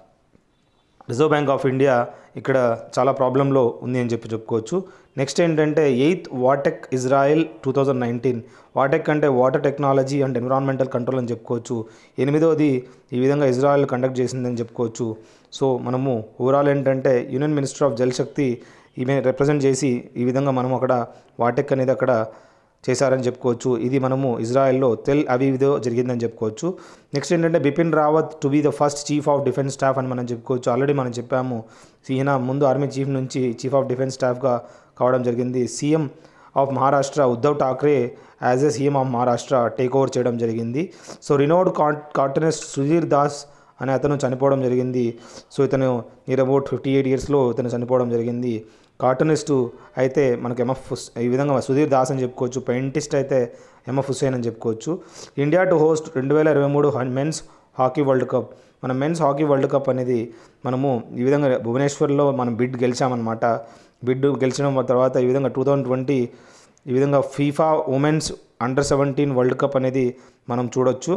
A: reserve bank of India ఇక్కడ చాలా ప్రాబ్లంలో ఉంది అని చెప్పి చెప్పుకోవచ్చు నెక్స్ట్ ఏంటంటే eighth వాటెక్ Israel two thousand nineteen వాటెక్ అంటే water technology and environmental control అని చెప్పుకోవచ్చు ఎనిమిదవది ఈ విధంగా ఇజ్రాయెల్ కండక్ట్ చేసిందని చెప్పుకోవచ్చు సో మనము ఓవరాల్ ఏంటంటే యూనియన్ మినిస్టర్ ఆఫ్ జలశక్తి ఈమె రిప్రజెంట్ చేసి ఈ విధంగా మనం అక్కడ వాటెక్ అనేది అక్కడ చేశారని చెప్పుకోవచ్చు ఇది మనము ఇజ్రాయెల్లో తెల్ అవీవిదో జరిగిందని చెప్పుకోవచ్చు నెక్స్ట్ ఏంటంటే Bipin Rawat to be the first chief of defence staff అని మనం చెప్పుకోవచ్చు ఆల్రెడీ మనం చెప్పాము ఈయన ముందు ఆర్మీ చీఫ్ నుంచి చీఫ్ ఆఫ్ డిఫెన్స్ స్టాఫ్గా కావడం జరిగింది CM of Maharashtra Uddhav Thackeray as a CM of Maharashtra take over చేయడం జరిగింది so renowned cartoonist Sudhir Das అనే అతను చనిపోవడం జరిగింది సో ఇతను నియర్ అబౌట్ ఫిఫ్టీ ఎయిట్ ఇయర్స్లో ఇతను చనిపోవడం జరిగింది కార్టూనిస్టు అయితే మనకు ఎంఎఫ్ హుస్ ఈ విధంగా సుధీర్ దాస్ అని చెప్పుకోవచ్చు పెయింటిస్ట్ అయితే ఎంఎఫ్ హుస్సేన్ అని చెప్పుకోవచ్చు ఇండియా టు హోస్ట్ రెండు వేల ఇరవై మూడు మెన్స్ హాకీ వరల్డ్ కప్ మన మెన్స్ హాకీ వరల్డ్ కప్ అనేది మనము ఈ విధంగా భువనేశ్వర్లో మనం బిడ్ గెలిచామన్నమాట బిడ్ గెలిచడం తర్వాత ఈ విధంగా టూ థౌజండ్ ట్వంటీ ఈ విధంగా FIFA women's under seventeen world cup అనేది మనం చూడొచ్చు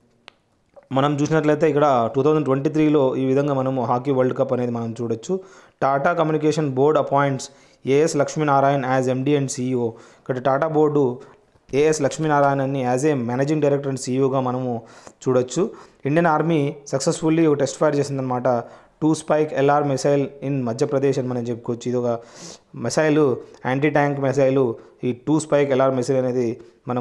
A: మనం చూసినట్లయితే ఇక్కడ టూ థౌజండ్ ట్వంటీ త్రీలో ఈ విధంగా మనము హాకీ వరల్డ్ కప్ అనేది మనం చూడొచ్చు Tata communication board appoints as Laxminarayan as MD and CEO ఇక్కడ టాటా బోర్డు ఏఎస్ లక్ష్మీనారాయణ అని as a managing director and సీఈఓగా మనము చూడొచ్చు ఇండియన్ ఆర్మీ సక్సెస్ఫుల్లీ ఒక టెస్ట్ ఫైర్ చేసిందనమాట two spike LR missile in Madhya Pradesh అని మనం చెప్పుకోవచ్చు ఇది ఒక మిసైల్ యాంటీ ట్యాంక్ మిసైల్ ఈ టూ స్పైక్ ఎల్ఆర్ మిసైల్ అనేది మనము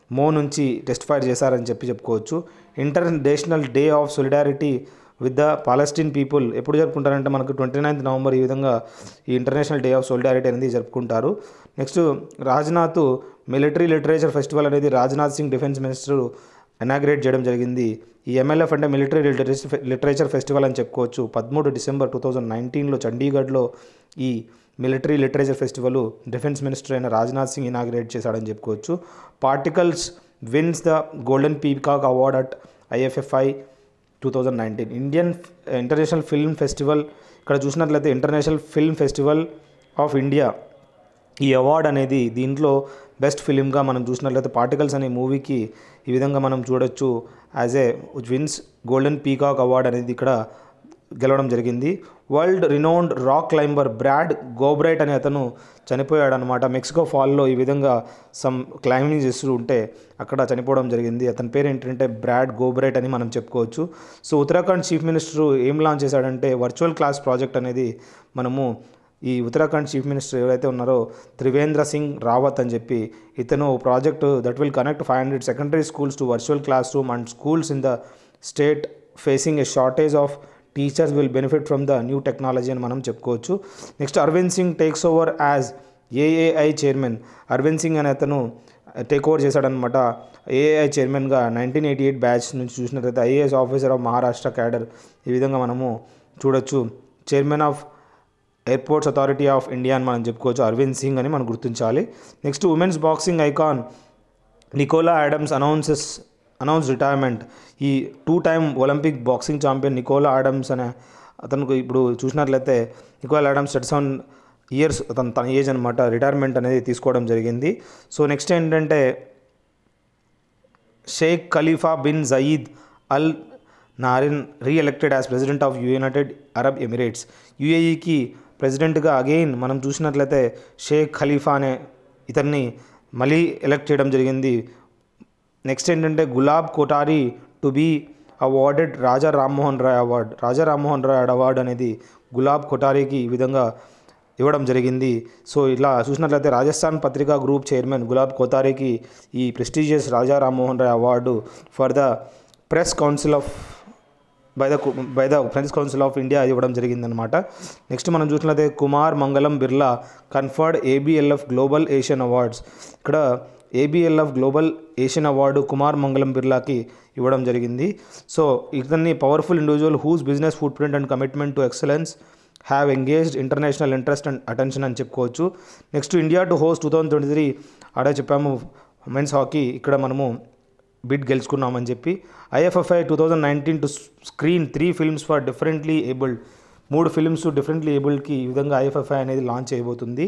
A: మో నుంచి టెస్ట్ ఫైర్ చేశారని చెప్పి చెప్పుకోవచ్చు international day of solidarity with the పాలస్టీన్ people ఎప్పుడు జరుపుకుంటారంటే మనకు ట్వంటీ నైన్త్ నవంబర్ ఈ విధంగా ఈ ఇంటర్నేషనల్ డే ఆఫ్ సోలిడారిటీ అనేది జరుపుకుంటారు next Rajnath military literature festival అనేది Rajnath Singh defence minister inaugurate చేయడం జరిగింది ఈ ఎంఎల్ఎఫ్ అంటే మిలిటరీ లిటరేచర్ లిటరేచర్ ఫెస్టివల్ అని చెప్పుకోవచ్చు పదమూడు డిసెంబర్ టూ థౌజండ్ నైన్టీన్లో చండీగఢ్లో ఈ military literature festival defence minister అయిన రాజ్నాథ్ సింగ్ ఇనాగ్రేట్ చేశాడని చెప్పుకోవచ్చు particles wins the golden peacock award at IFFI two thousand nineteen Indian international film festival ఇక్కడ చూసినట్లయితే international film festival of India ఈ అవార్డ్ అనేది దీంట్లో బెస్ట్ ఫిలింగా మనం చూసినట్లయితే పార్టికల్స్ అనే మూవీకి ఈ విధంగా మనం చూడొచ్చు as a wins golden peacock award అనేది ఇక్కడ గెలవడం జరిగింది world renowned rock climber Brad Gobright అనే అతను చనిపోయాడు అనమాట మెక్సికో ఫాల్లో ఈ విధంగా సమ్ క్లైంబింగ్ చేస్తూ ఉంటే అక్కడ చనిపోవడం జరిగింది అతని పేరు ఏంటంటే బ్రాడ్ గోబ్రైట్ అని మనం చెప్పుకోవచ్చు సో ఉత్తరాఖండ్ చీఫ్ మినిస్టర్ ఏం లాంచ్ చేశాడంటే వర్చువల్ క్లాస్ ప్రాజెక్ట్ అనేది మనము ఈ ఉత్తరాఖండ్ చీఫ్ మినిస్టర్ ఎవరైతే ఉన్నారో త్రివేంద్ర సింగ్ రావత్ అని చెప్పి ఇతను project that will connect five hundred secondary schools to virtual class room and schools in the state facing a shortage of teachers will benefit from the new technology అని మనం చెప్పుకోవచ్చు next Arvind Singh takes over as AAI chairman Arvind Singh అనే అతను take over చేశాడనమాట AI చైర్మన్గా nineteen eighty eight batch నుంచి చూసినట్లయితే IAS officer of Maharashtra cadre ఈ విధంగా మనము చూడొచ్చు chairman of airports authority of India అని మనం చెప్పుకోవచ్చు అరవింద్ సింగ్ అని మనం గుర్తించాలి next women's boxing icon Nicola Adams announces announce retirement ఈ two time Olympic boxing champion Nicola Adams అనే అతనికి ఇప్పుడు చూసినట్లయితే Nicola Adams thirty seven years అతను తన ఏజ్ అనమాట రిటైర్మెంట్ అనేది తీసుకోవడం జరిగింది సో నెక్స్ట్ ఏంటంటే Sheikh Khalifa bin Zayed Al నారిన్ reelected as president of United Arab Emirates యుఏఈకి ప్రెసిడెంట్గా అగైన్ మనం చూసినట్లయితే షేక్ ఖలీఫా అనే ఇతన్ని మళ్ళీ ఎలక్ట్ చేయడం జరిగింది నెక్స్ట్ ఏంటంటే Gulab Kothari to be awarded Raja Rammohan Roy award Raja Rammohan Roy award అనేది గులాబ్ కొటారీకి ఈ విధంగా ఇవ్వడం జరిగింది సో ఇట్లా చూసినట్లయితే రాజస్థాన్ పత్రికా గ్రూప్ చైర్మన్ గులాబ్ కోతారీకి ఈ prestigious Raja Rammohan Roy award for the press council of by the by the friends council of India ఇవ్వడం జరిగిందనమాట నెక్స్ట్ మనం చూసినట్లయితే Kumar Mangalam Birla conferred ABLF global Asian awards ఇక్కడ ABLF global Asian award Kumar Mangalam బిర్లాకి ఇవ్వడం జరిగింది సో ఇతన్ని powerful individual whose business footprint and commitment to excellence have engaged international interest and attention అని చెప్పుకోవచ్చు next India to host two thousand twenty three ఆడే చెప్పాము men's hockey ఇక్కడ మనము బిడ్ గెలుచుకున్నామని చెప్పి IFFI two thousand nineteen to screen three films for differently abled మూడు films differently ఏబుల్డ్కి ఈ విధంగా ఐఎఫ్ఎఫ్ఐ అనేది లాంచ్ చేయబోతుంది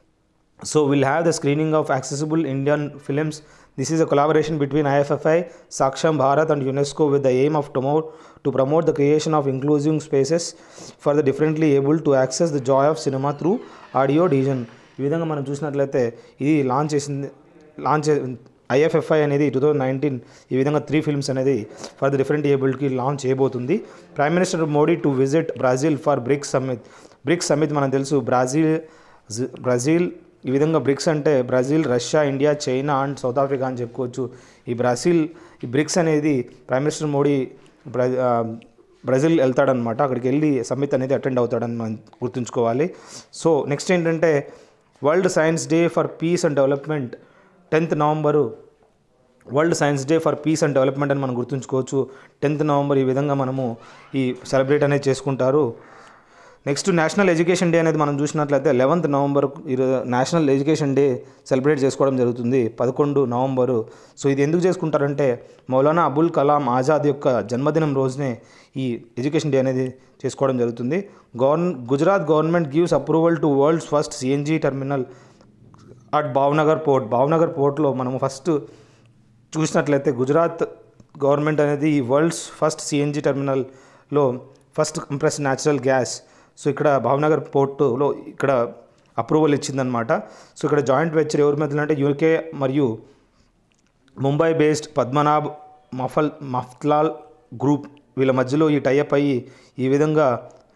A: so will have the screening of accessible Indian films this is a collaboration between IFFI Saksham Bharat and UNESCO with the aim of promote to promote the creation of inclusive spaces for the differently able to access the joy of cinema through audio division ఈ విధంగా మనం చూసినట్లయితే ఇది launch చేసింది launch IFFI అనేది two thousand nineteen ఈ విధంగా three films అనేది ఫర్ ద డిఫరెంట్ ఏబుల్డ్కి లాంచ్ చేయబోతుంది prime minister Modi to visit Brazil for BRICS summit BRICS summit మనకు తెలుసు బ్రాజిల్ బ్రెజిల్ ఈ విధంగా బ్రిక్స్ అంటే Brazil Russia India China and south Africa అని చెప్పుకోవచ్చు ఈ బ్రెజిల్ ఈ బ్రిక్స్ అనేది ప్రైమ్ మినిస్టర్ మోడీ బ్ర- ఆ, బ్రెజిల్ వెళ్తాడనమాట అక్కడికి వెళ్ళి సమ్మిట్ అనేది అటెండ్ అవుతాడని మనం గుర్తుంచుకోవాలి సో నెక్స్ట్ ఏంటంటే world science day for peace and development tenth November world science day for peace and development అని మనం గుర్తుంచుకోవచ్చు టెన్త్ నవంబర్ ఈ విధంగా మనము ఈ సెలబ్రేట్ అనేది చేసుకుంటారు నెక్స్ట్ నేషనల్ ఎడ్యుకేషన్ డే అనేది మనం చూసినట్లయితే లెవెంత్ నవంబర్ ఈరోజు నేషనల్ ఎడ్యుకేషన్ డే సెలబ్రేట్ చేసుకోవడం జరుగుతుంది పదకొండు నవంబరు సో ఇది ఎందుకు చేసుకుంటారంటే మౌలానా అబుల్ కలాం ఆజాద్ యొక్క జన్మదినం రోజునే ఈ ఎడ్యుకేషన్ డే అనేది చేసుకోవడం జరుగుతుంది govern Gujarat government gives approval to world's first CNG terminal at Bhavnagar port Bhavnagar పోర్ట్లో మనము ఫస్ట్ చూసినట్లయితే గుజరాత్ గవర్నమెంట్ అనేది ఈ వరల్డ్స్ ఫస్ట్ సిఎన్జి టెర్మినల్లో first compress natural gas so ఇక్కడ భావనగర్ పోర్టులో ఇక్కడ అప్రూవల్ ఇచ్చిందనమాట సో ఇక్కడ జాయింట్ వెంచర్ ఎవరి మధ్యలో అంటే యూకే మరియు ముంబై బేస్డ్ పద్మనాభ్ మఫల్ మఫ్లాల్ గ్రూప్ వీళ్ళ మధ్యలో ఈ టైఅప్ అయ్యి ఈ విధంగా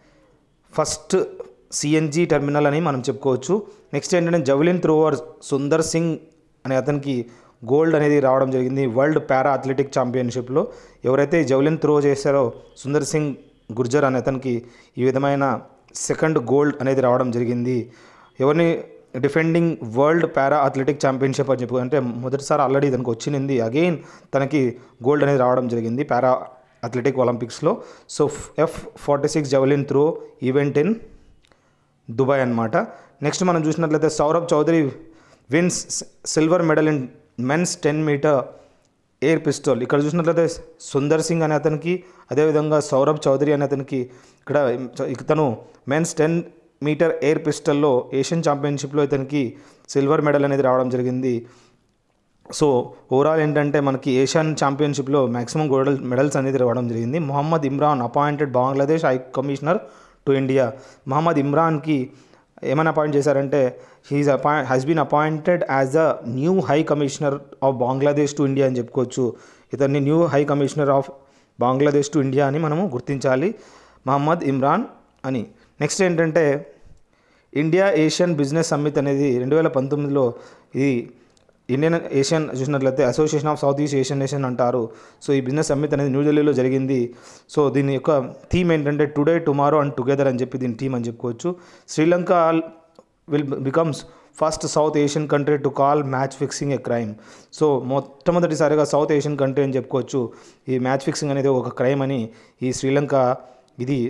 A: ఫస్ట్ సిఎన్జి టెర్మినల్ అని మనం చెప్పుకోవచ్చు నెక్స్ట్ ఏంటంటే జవలిన్ త్రోవర్ సుందర్ సింగ్ అనే అతనికి గోల్డ్ అనేది రావడం జరిగింది వరల్డ్ పారా అథ్లెటిక్ ఛాంపియన్షిప్లో ఎవరైతే జవలిన్ త్రో చేశారో సుందర్ సింగ్ గుర్జర్ అనే అతనికి ఈ విధమైన సెకండ్ గోల్డ్ అనేది రావడం జరిగింది ఎవరిని defending world para athletic championship అని చెప్పి అంటే మొదటిసారి ఆల్రెడీ తనకు వచ్చింది అగైన్ తనకి గోల్డ్ అనేది రావడం జరిగింది పారా అథ్లెటిక్ ఒలింపిక్స్లో so F forty six javelin throw event in Dubai అనమాట నెక్స్ట్ మనం చూసినట్లయితే Saurabh Chaudhary wins silver medal in men's ten metre air pistol ఇక్కడ చూసినట్లయితే సుందర్ సింగ్ అనే అతనికి అదేవిధంగా సౌరభ్ చౌదరి అనే అతనికి ఇక్కడ ఇతను మెన్స్ టెన్ మీటర్ ఎయిర్ పిస్టల్లో ఏషియన్ ఛాంపియన్షిప్లో ఇతనికి సిల్వర్ మెడల్ అనేది రావడం జరిగింది సో ఓవరాల్ ఏంటంటే మనకి ఏషియన్ ఛాంపియన్షిప్లో మ్యాక్సిమం గోల్డ్ మెడల్స్ అనేది రావడం జరిగింది Mohammad Imran appointed Bangladesh high commissioner to India Mohammad ఇమ్రాన్కి ఏమైనా అపాయింట్ చేశారంటే he is appoint has been appointed as the new high commissioner of Bangladesh to India అని చెప్పుకోవచ్చు ఇతన్ని new high commissioner of Bangladesh to India అని మనము గుర్తించాలి మహమ్మద్ ఇమ్రాన్ అని నెక్స్ట్ ఏంటంటే ఇండియా ఏషియన్ బిజినెస్ సమ్మిట్ అనేది రెండు వేల పంతొమ్మిదిలో ఇది ఇండియన్ ఏషియన్ చూసినట్లయితే association of south east Asian nation అంటారు సో ఈ బిజినెస్ సమ్మిట్ అనేది న్యూఢిల్లీలో జరిగింది సో దీని యొక్క థీమ్ ఏంటంటే టుడే టుమారో అండ్ టుగెదర్ అని చెప్పి దీని థీమ్ అని చెప్పుకోవచ్చు Sri Lanka will becomes first south Asian country to call match fixing a crime so మొట్టమొదటిసారిగా సౌత్ ఏషియన్ కంట్రీ అని చెప్పుకోవచ్చు ఈ మ్యాచ్ ఫిక్సింగ్ అనేది ఒక క్రైమ్ అని ఈ శ్రీలంక ఇది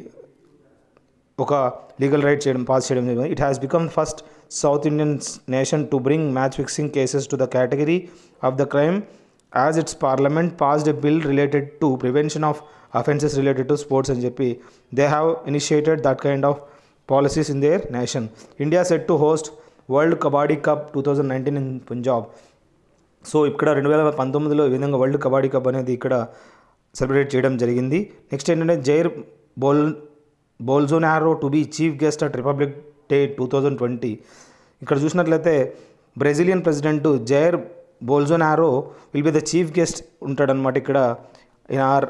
A: ఒక లీగల్ రైట్ చేయడం పాస్ చేయడం జరిగింది it has become first south Indian nation to bring match fixing cases to the category of the crime as it's parliament passed a bill related to prevention of offences related to sports అని చెప్పి they have initiated that kind of policies in their nation India set to host world kabaddi cup two thousand nineteen in Punjab so ఇక్కడ రెండు వేల పంతొమ్మిదిలో ఈ విధంగా world kabaddi cup అనేది ఇక్కడ సెలబ్రేట్ చేయడం జరిగింది నెక్స్ట్ ఏంటంటే జైర్ బోల్ Bolsonaro to be chief guest at republic day two thousand twenty ఇక్కడ చూసినట్లయితే Brazilian president Jair Bolsonaro will be the chief guest ఉంటాడనమాట ఇక్కడ in our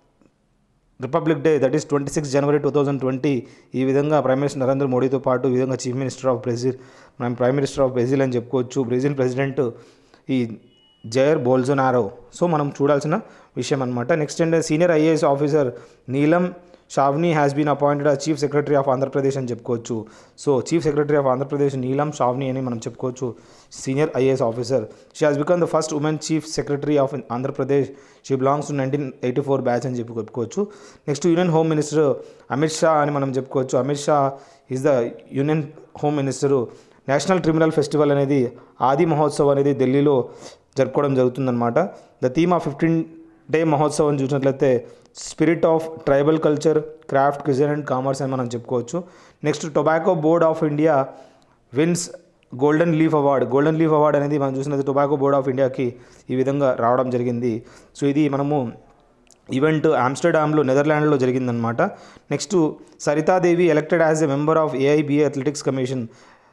A: republic day that is twenty six January two thousand twenty ఈ విధంగా prime minister Narendra మోడీతో పాటు ఈ విధంగా చీఫ్ మినిస్టర్ ఆఫ్ బ్రెజిల్ మనం ప్రైమ్ మినిస్టర్ ఆఫ్ బ్రెజిల్ అని చెప్పుకోవచ్చు బ్రెజిల్ ప్రెసిడెంట్ ఈ జైర్ బోల్జోనారో సో మనం చూడాల్సిన విషయం అనమాట నెక్స్ట్ ఏంటంటే senior IAS officer Neelam Sawhney has been appointed a chief secretary of Andhra Pradesh అని చెప్పుకోవచ్చు so chief secretary of Andhra Pradesh Neelam Sawhney అని మనం చెప్పుకోవచ్చు senior IAS officer she has become the first woman chief secretary of Andhra Pradesh she belongs to nineteen eighty four batch అని చెప్పి చెప్పుకోవచ్చు next union home minister Amit Shah అని మనం చెప్పుకోవచ్చు Amit Shah is the union home minister national criminal festival అనేది ఆది మహోత్సవ్ అనేది ఢిల్లీలో జరుపుకోవడం జరుగుతుందన్నమాట the theme of fifteen day మహోత్సవం చూసినట్లయితే spirit of tribal culture craft cuisine and commerce అని మనం చెప్పుకోవచ్చు next tobacco board of India wins golden leaf award golden leaf award అనేది మనం చూసినది టొబాకో బోర్డ్ ఆఫ్ ఇండియాకి ఈ విధంగా రావడం జరిగింది సో ఇది మనము ఈవెంట్ ఆమ్స్టర్డామ్లో నెదర్లాండ్లో జరిగిందనమాట next Sarita Devi elected as a member of AIBA athletics commission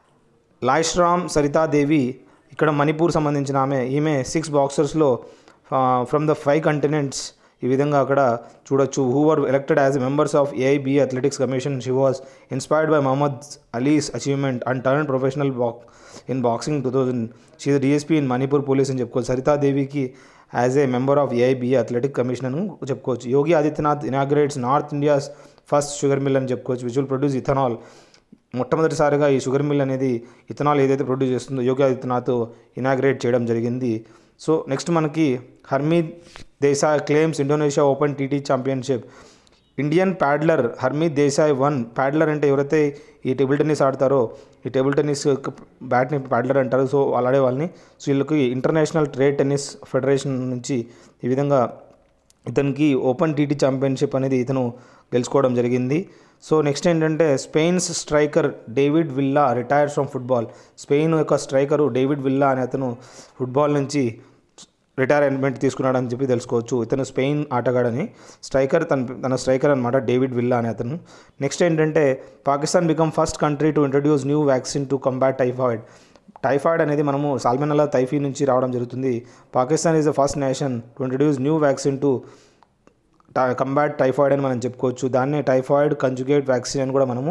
A: Laishram Sarita Devi ఇక్కడ మణిపూర్ సంబంధించిన ఆమె ఈమె సిక్స్ బాక్సర్స్లో ఫ్రమ్ ద ఫైవ్ కంటినెంట్స్ ఈ విధంగా అక్కడ చూడొచ్చు who are elected as members of AIB athletics commission she was inspired by Muhammad Ali's achievement and turn professional box in boxing two thousand she DSP in Manipur police అని చెప్పుకోవచ్చు సరితాదేవికి as a member of AIBA athletic commission అని చెప్పుకోవచ్చు Yogi Adityanath inaugurates north India's first sugar mill అని చెప్పుకోవచ్చు which will produce ethanol మొట్టమొదటిసారిగా ఈ sugar mill అనేది ఇథనాల్ ఏదైతే ప్రొడ్యూస్ చేస్తుందో యోగి ఆదిత్యనాథ్ ఇనాగ్రేట్ చేయడం జరిగింది సో నెక్స్ట్ మనకి Harmeet Desai claims Indonesia open TT championship Indian paddler Harmeet Desai one paddler అంటే ఎవరైతే ఈ టేబుల్ టెన్నిస్ ఆడతారో ఈ టేబుల్ టెన్నిస్ బ్యాట్ని ప్యాడ్లర్ అంటారు సో వాళ్ళు ఆడే వాళ్ళని సో వీళ్ళకి ఇంటర్నేషనల్ ట్రేడ్ టెన్నిస్ ఫెడరేషన్ నుంచి ఈ విధంగా ఇతనికి ఓపెన్ టీటీ ఛాంపియన్షిప్ అనేది ఇతను గెలుచుకోవడం జరిగింది సో నెక్స్ట్ ఏంటంటే Spain's striker David Villa retires from football Spain యొక్క స్ట్రైకరు డేవిడ్ విల్లా అనే అతను ఫుట్బాల్ నుంచి రిటైర్మెంట్ తీసుకున్నాడని చెప్పి తెలుసుకోవచ్చు ఇతను స్పెయిన్ ఆటగాడని స్ట్రైకర్ తన తన స్ట్రైకర్ అనమాట డేవిడ్ విల్లా అనే అతను నెక్స్ట్ ఏంటంటే Pakistan become first country to introduce new vaccine to combat typhoid typhoid అనేది మనము సాల్మెనలా టైఫీ నుంచి రావడం జరుగుతుంది Pakistan is the first nation to introduce new vaccine to combat typhoid అని మనం చెప్పుకోవచ్చు దాన్నే టైఫాయిడ్ కంజుగేట్ వ్యాక్సిన్ అని కూడా మనము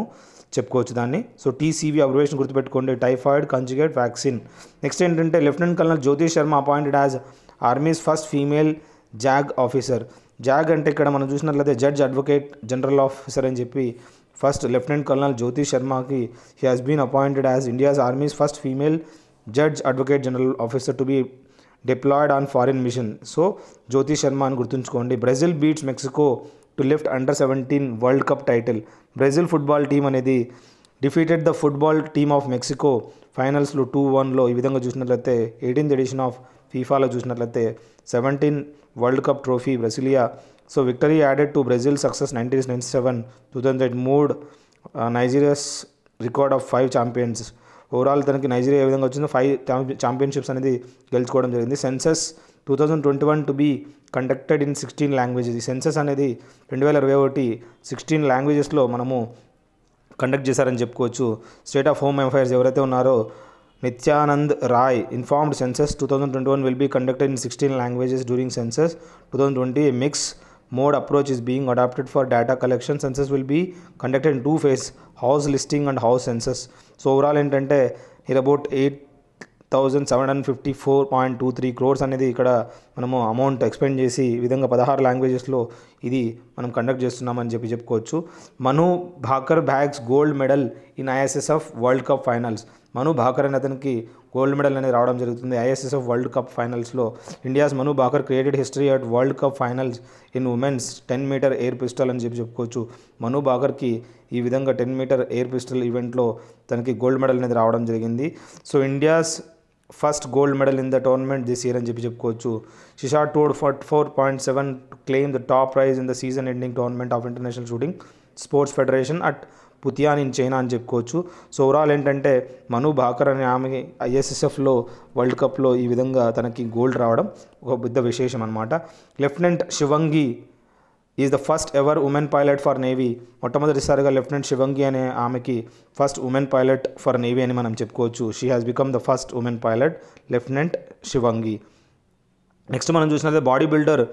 A: చెప్పుకోవచ్చు దాన్ని సో టీసీవీ అబ్రివేషన్ గుర్తుపెట్టుకోండి టైఫాయిడ్ కంజుగేట్ వ్యాక్సిన్ నెక్స్ట్ ఏంటంటే lieutenant colonel Jyotish Sharma appointed as army's first female JAG officer JAG అంటే ఇక్కడ మనం చూసినట్లయితే జడ్జ్ అడ్వకేట్ జనరల్ ఆఫీసర్ అని చెప్పి ఫస్ట్ లెఫ్టినెంట్ కల్నల్ జ్యోతి శర్మకి he has been appointed as India's army's first female judge advocate general officer to be deployed on foreign mission so Jyoti Sharma అని గుర్తుంచుకోండి Brazil beats Mexico to lift under seventeen world cup title Brazil football team అనేది defeated the football team of Mexico ఫైనల్స్లో two వన్లో ఈ విధంగా చూసినట్లయితే eighteenth edition of ఫీఫాలో చూసినట్లయితే seventeen world cup trophy Brasilia so victory added to Brazil success nineteen ninety seven two thousand eight mood Nigeria's record of five champions overall తనకి Nigeria ఏ విధంగా వచ్చిందో ఫైవ్ ఛాంపియన్షిప్స్ అనేది గెలుచుకోవడం జరిగింది census two thousand twenty one to be conducted in sixteen languages ఈ census అనేది రెండు వేల ఇరవై ఒకటి సిక్స్టీన్ లాంగ్వేజెస్లో మనము కండక్ట్ చేశారని చెప్పుకోవచ్చు స్టేట్ ఆఫ్ హోమ్ అఫైర్స్ ఎవరైతే ఉన్నారో Nityanand Rai informed census two thousand twenty one will be conducted in sixteen languages during census two thousand twenty mix mode approach is being adopted for data collection census will be conducted in two phase house listing and house census so overall ఏంటంటే ఇది about eight thousand seven hundred fifty four point two three crores అనేది ఇక్కడ మనము amount expand చేసి ఈ విధంగా పదహారు లాంగ్వేజెస్లో ఇది మనం కండక్ట్ చేస్తున్నామని చెప్పి చెప్పుకోవచ్చు Manu Bhaker bags gold medal in ISSF world cup finals Manu Bhaker అనే అతనికి గోల్డ్ మెడల్ అనేది రావడం జరుగుతుంది ఐఎస్ఎస్ఎఫ్ వరల్డ్ కప్ ఫైనల్స్లో India's Manu Bhaker created history at world cup finals in women's ten metre air pistol అని చెప్పి చెప్పుకోవచ్చు మను భాకర్కి ఈ విధంగా టెన్ మీటర్ ఎయిర్ పిస్టల్ ఈవెంట్లో తనకి గోల్డ్ మెడల్ అనేది రావడం జరిగింది so India's first gold medal in the tournament this year అని చెప్పి చెప్పుకోవచ్చు షిషా టోడ్ forty four point seven claim the top prize in the season ending tournament of international shooting sports federation at Putian in China అని చెప్పుకోవచ్చు so overall ఏంటంటే మను భాకర్ అనే ఆమె ఐఎస్ఎస్ఎఫ్లో వరల్డ్ కప్లో ఈ విధంగా తనకి గోల్డ్ రావడం ఒక పెద్ద విశేషం అనమాట lieutenant Shivangi is the first ever woman pilot for navy మొట్టమొదటిసారిగా లెఫ్టినెంట్ శివంగి అనే ఆమెకి first woman pilot for navy అని మనం చెప్పుకోవచ్చు she has become the first woman pilot lieutenant Shivangi next మనం చూసినట్లయితే బాడీ బిల్డర్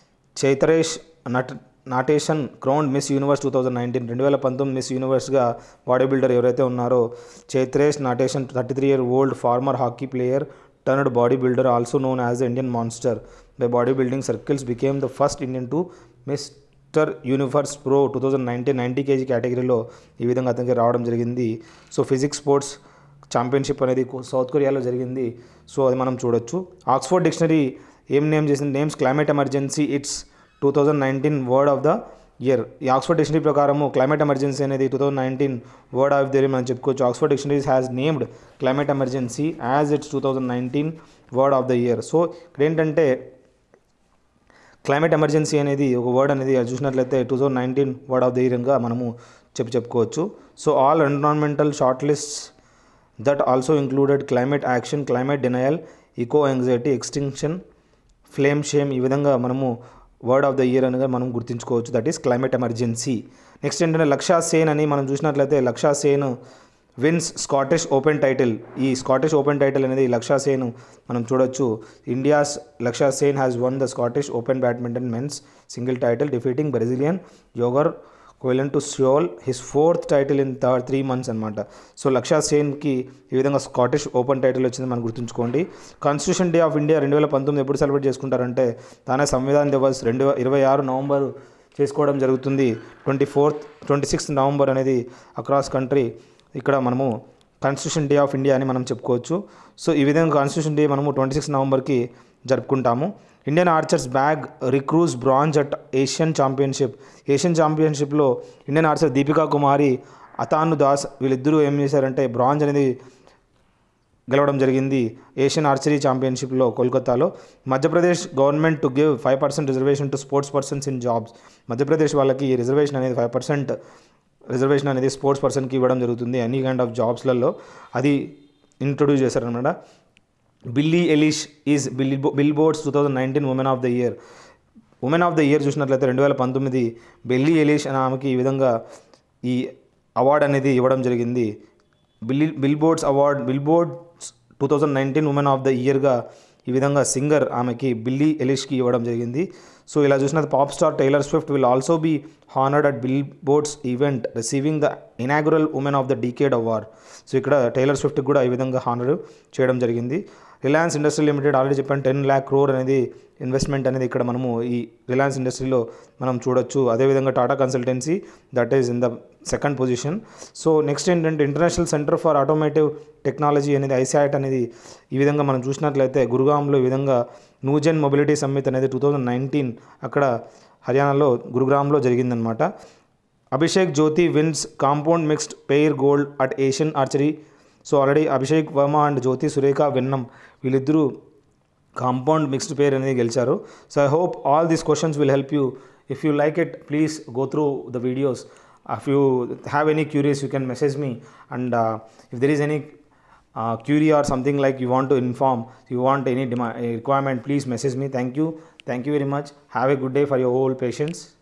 A: చైతరేష్ నట్ Natesan crowned Miss Universe two thousand nineteen రెండు వేల పంతొమ్మిది మిస్ యూనివర్స్గా బాడీ బిల్డర్ ఎవరైతే ఉన్నారో Chitharesh Natesan thirty three year old former hockey player turned body builder also known as the Indian monster by body building circles became the first Indian to Mister Universe pro two thousand nineteen ninety kg కేటగిరీలో ఈ విధంగా అతనికి రావడం జరిగింది so physics sports championship అనేది south కొరియాలో జరిగింది so అది మనం చూడొచ్చు ఆక్స్ఫోర్డ్ డిక్షనరీ ఏం నేమ్ చేసిన names climate emergency it's two thousand nineteen word of the year ఈ ఆక్స్ఫర్డ్ డిక్షనరీ ప్రకారము క్లైమేట్ ఎమర్జెన్సీ అనేది two thousand nineteen word of the year మనం చెప్పుకోవచ్చు Oxford dictionaries has named climate emergency as its two thousand nineteen word of the year so ఇక్కడ ఏంటంటే climate emergency అనేది ఒక word అనేది అది చూసినట్లయితే two thousand nineteen word of the ఇయర్గా మనము చెప్పి చెప్పుకోవచ్చు so all environmental short lists that also included climate action climate denial eco anxiety extinction flame shame ఈ విధంగా మనము వర్డ్ ఆఫ్ ద ఇయర్ అనగా మనం గుర్తుంచుకోవచ్చు that is climate emergency next ఏంటంటే లక్షా సేన్ అని మనం చూసినట్లయితే Lakshya Sen wins Scottish Open title ఈ స్కాటిష్ ఓపెన్ టైటిల్ అనేది లక్షా సేన్ మనం చూడొచ్చు India's Lakshya Sen has won the Scottish Open badminton men's single title defeating Brazilian Ygor Coelho to seal his fourth title in third three months అనమాట so Lakshya సేన్కి ఈ విధంగా Scottish Open title వచ్చింది మనం గుర్తుంచుకోండి కాన్స్టిట్యూషన్ డే ఆఫ్ ఇండియా రెండు వేల పంతొమ్మిది ఎప్పుడు సెలబ్రేట్ చేసుకుంటారంటే తానే సంవిధాన్ దివస్ రెండు ఇరవై ఆరు నవంబర్ చేసుకోవడం జరుగుతుంది twenty fourth twenty sixth November అనేది అక్రాస్ కంట్రీ ఇక్కడ మనము కాన్స్టిట్యూషన్ డే ఆఫ్ ఇండియా అని మనం చెప్పుకోవచ్చు సో ఈ విధంగా కాన్స్టిట్యూషన్ డే మనము ట్వంటీ సిక్స్త్ నవంబర్కి జరుపుకుంటాము Indian archers bag recurve bronze at Asian championship Asian ఛాంపియన్షిప్లో ఇండియన్ ఆర్చర్ దీపికా కుమారి అతాను దాస్ వీళ్ళిద్దరూ ఏం చేశారంటే బ్రాంజ్ అనేది గెలవడం జరిగింది ఏషియన్ ఆర్చరీ ఛాంపియన్షిప్లో కోల్కతాలో Madhya Pradesh government to give five percent reservation to sports persons in jobs Madhya Pradesh వాళ్ళకి ఈ రిజర్వేషన్ అనేది ఫైవ్ పర్సెంట్ రిజర్వేషన్ అనేది స్పోర్ట్స్ పర్సన్కి ఇవ్వడం జరుగుతుంది ఎనీ కైండ్ ఆఫ్ జాబ్స్లలో అది ఇంట్రొడ్యూస్ చేశారనమాట Billie Eilish is Billie Billboard's two thousand nineteen woman of the year woman of the year చూసినట్లయితే రెండు వేల పంతొమ్మిది బెల్లీ ఎలిష్ అనే ఆమెకి ఈ విధంగా ఈ అవార్డ్ అనేది ఇవ్వడం జరిగింది Billie Billboard's award Billboard's two thousand nineteen woman of the ఇయర్గా ఈ విధంగా సింగర్ ఆమెకి బిల్లీ ఎలిష్కి ఇవ్వడం జరిగింది సో ఇలా చూసినది pop star Taylor Swift will also be honoured at Billboard's event receiving the inaugural woman of the decade award so ఇక్కడ Taylor స్విఫ్ట్కి కూడా ఈ విధంగా హానర్ చేయడం జరిగింది రిలయన్స్ ఇండస్ట్రీ లిమిటెడ్ ఆల్రెడీ చెప్పాను టెన్ ల్యాక్ క్రోర్ అనేది ఇన్వెస్ట్మెంట్ అనేది ఇక్కడ మనము ఈ రిలయన్స్ ఇండస్ట్రీలో మనం చూడొచ్చు అదేవిధంగా Tata consultancy that is in the second position so next ఏంటంటే international centre for automotive technology అనేది ఐసాట్ అనేది ఈ విధంగా మనం చూసినట్లయితే గురుగాంలో ఈ విధంగా న్యూజెన్ మొబిలిటీ సమ్మిట్ అనేది టూ థౌజండ్ నైన్టీన్ అక్కడ హర్యానాలో గురుగ్రామ్లో జరిగిందనమాట Abhishek Jyothi wins compound mixed pair gold at Asian archery so already Abhishek Verma and Jyothi Surekha Vennam వీళ్ళిద్దరూ కాంపౌండ్ మిక్స్డ్ పేర్ అనేది గెలిచారు so I hope all these questions will help you if you like it please go through the videos if you have any curious you can message me and if there is any query or something like you want to inform you want any డిమా requirement please message me thank you thank you very much have a good day for your whole patience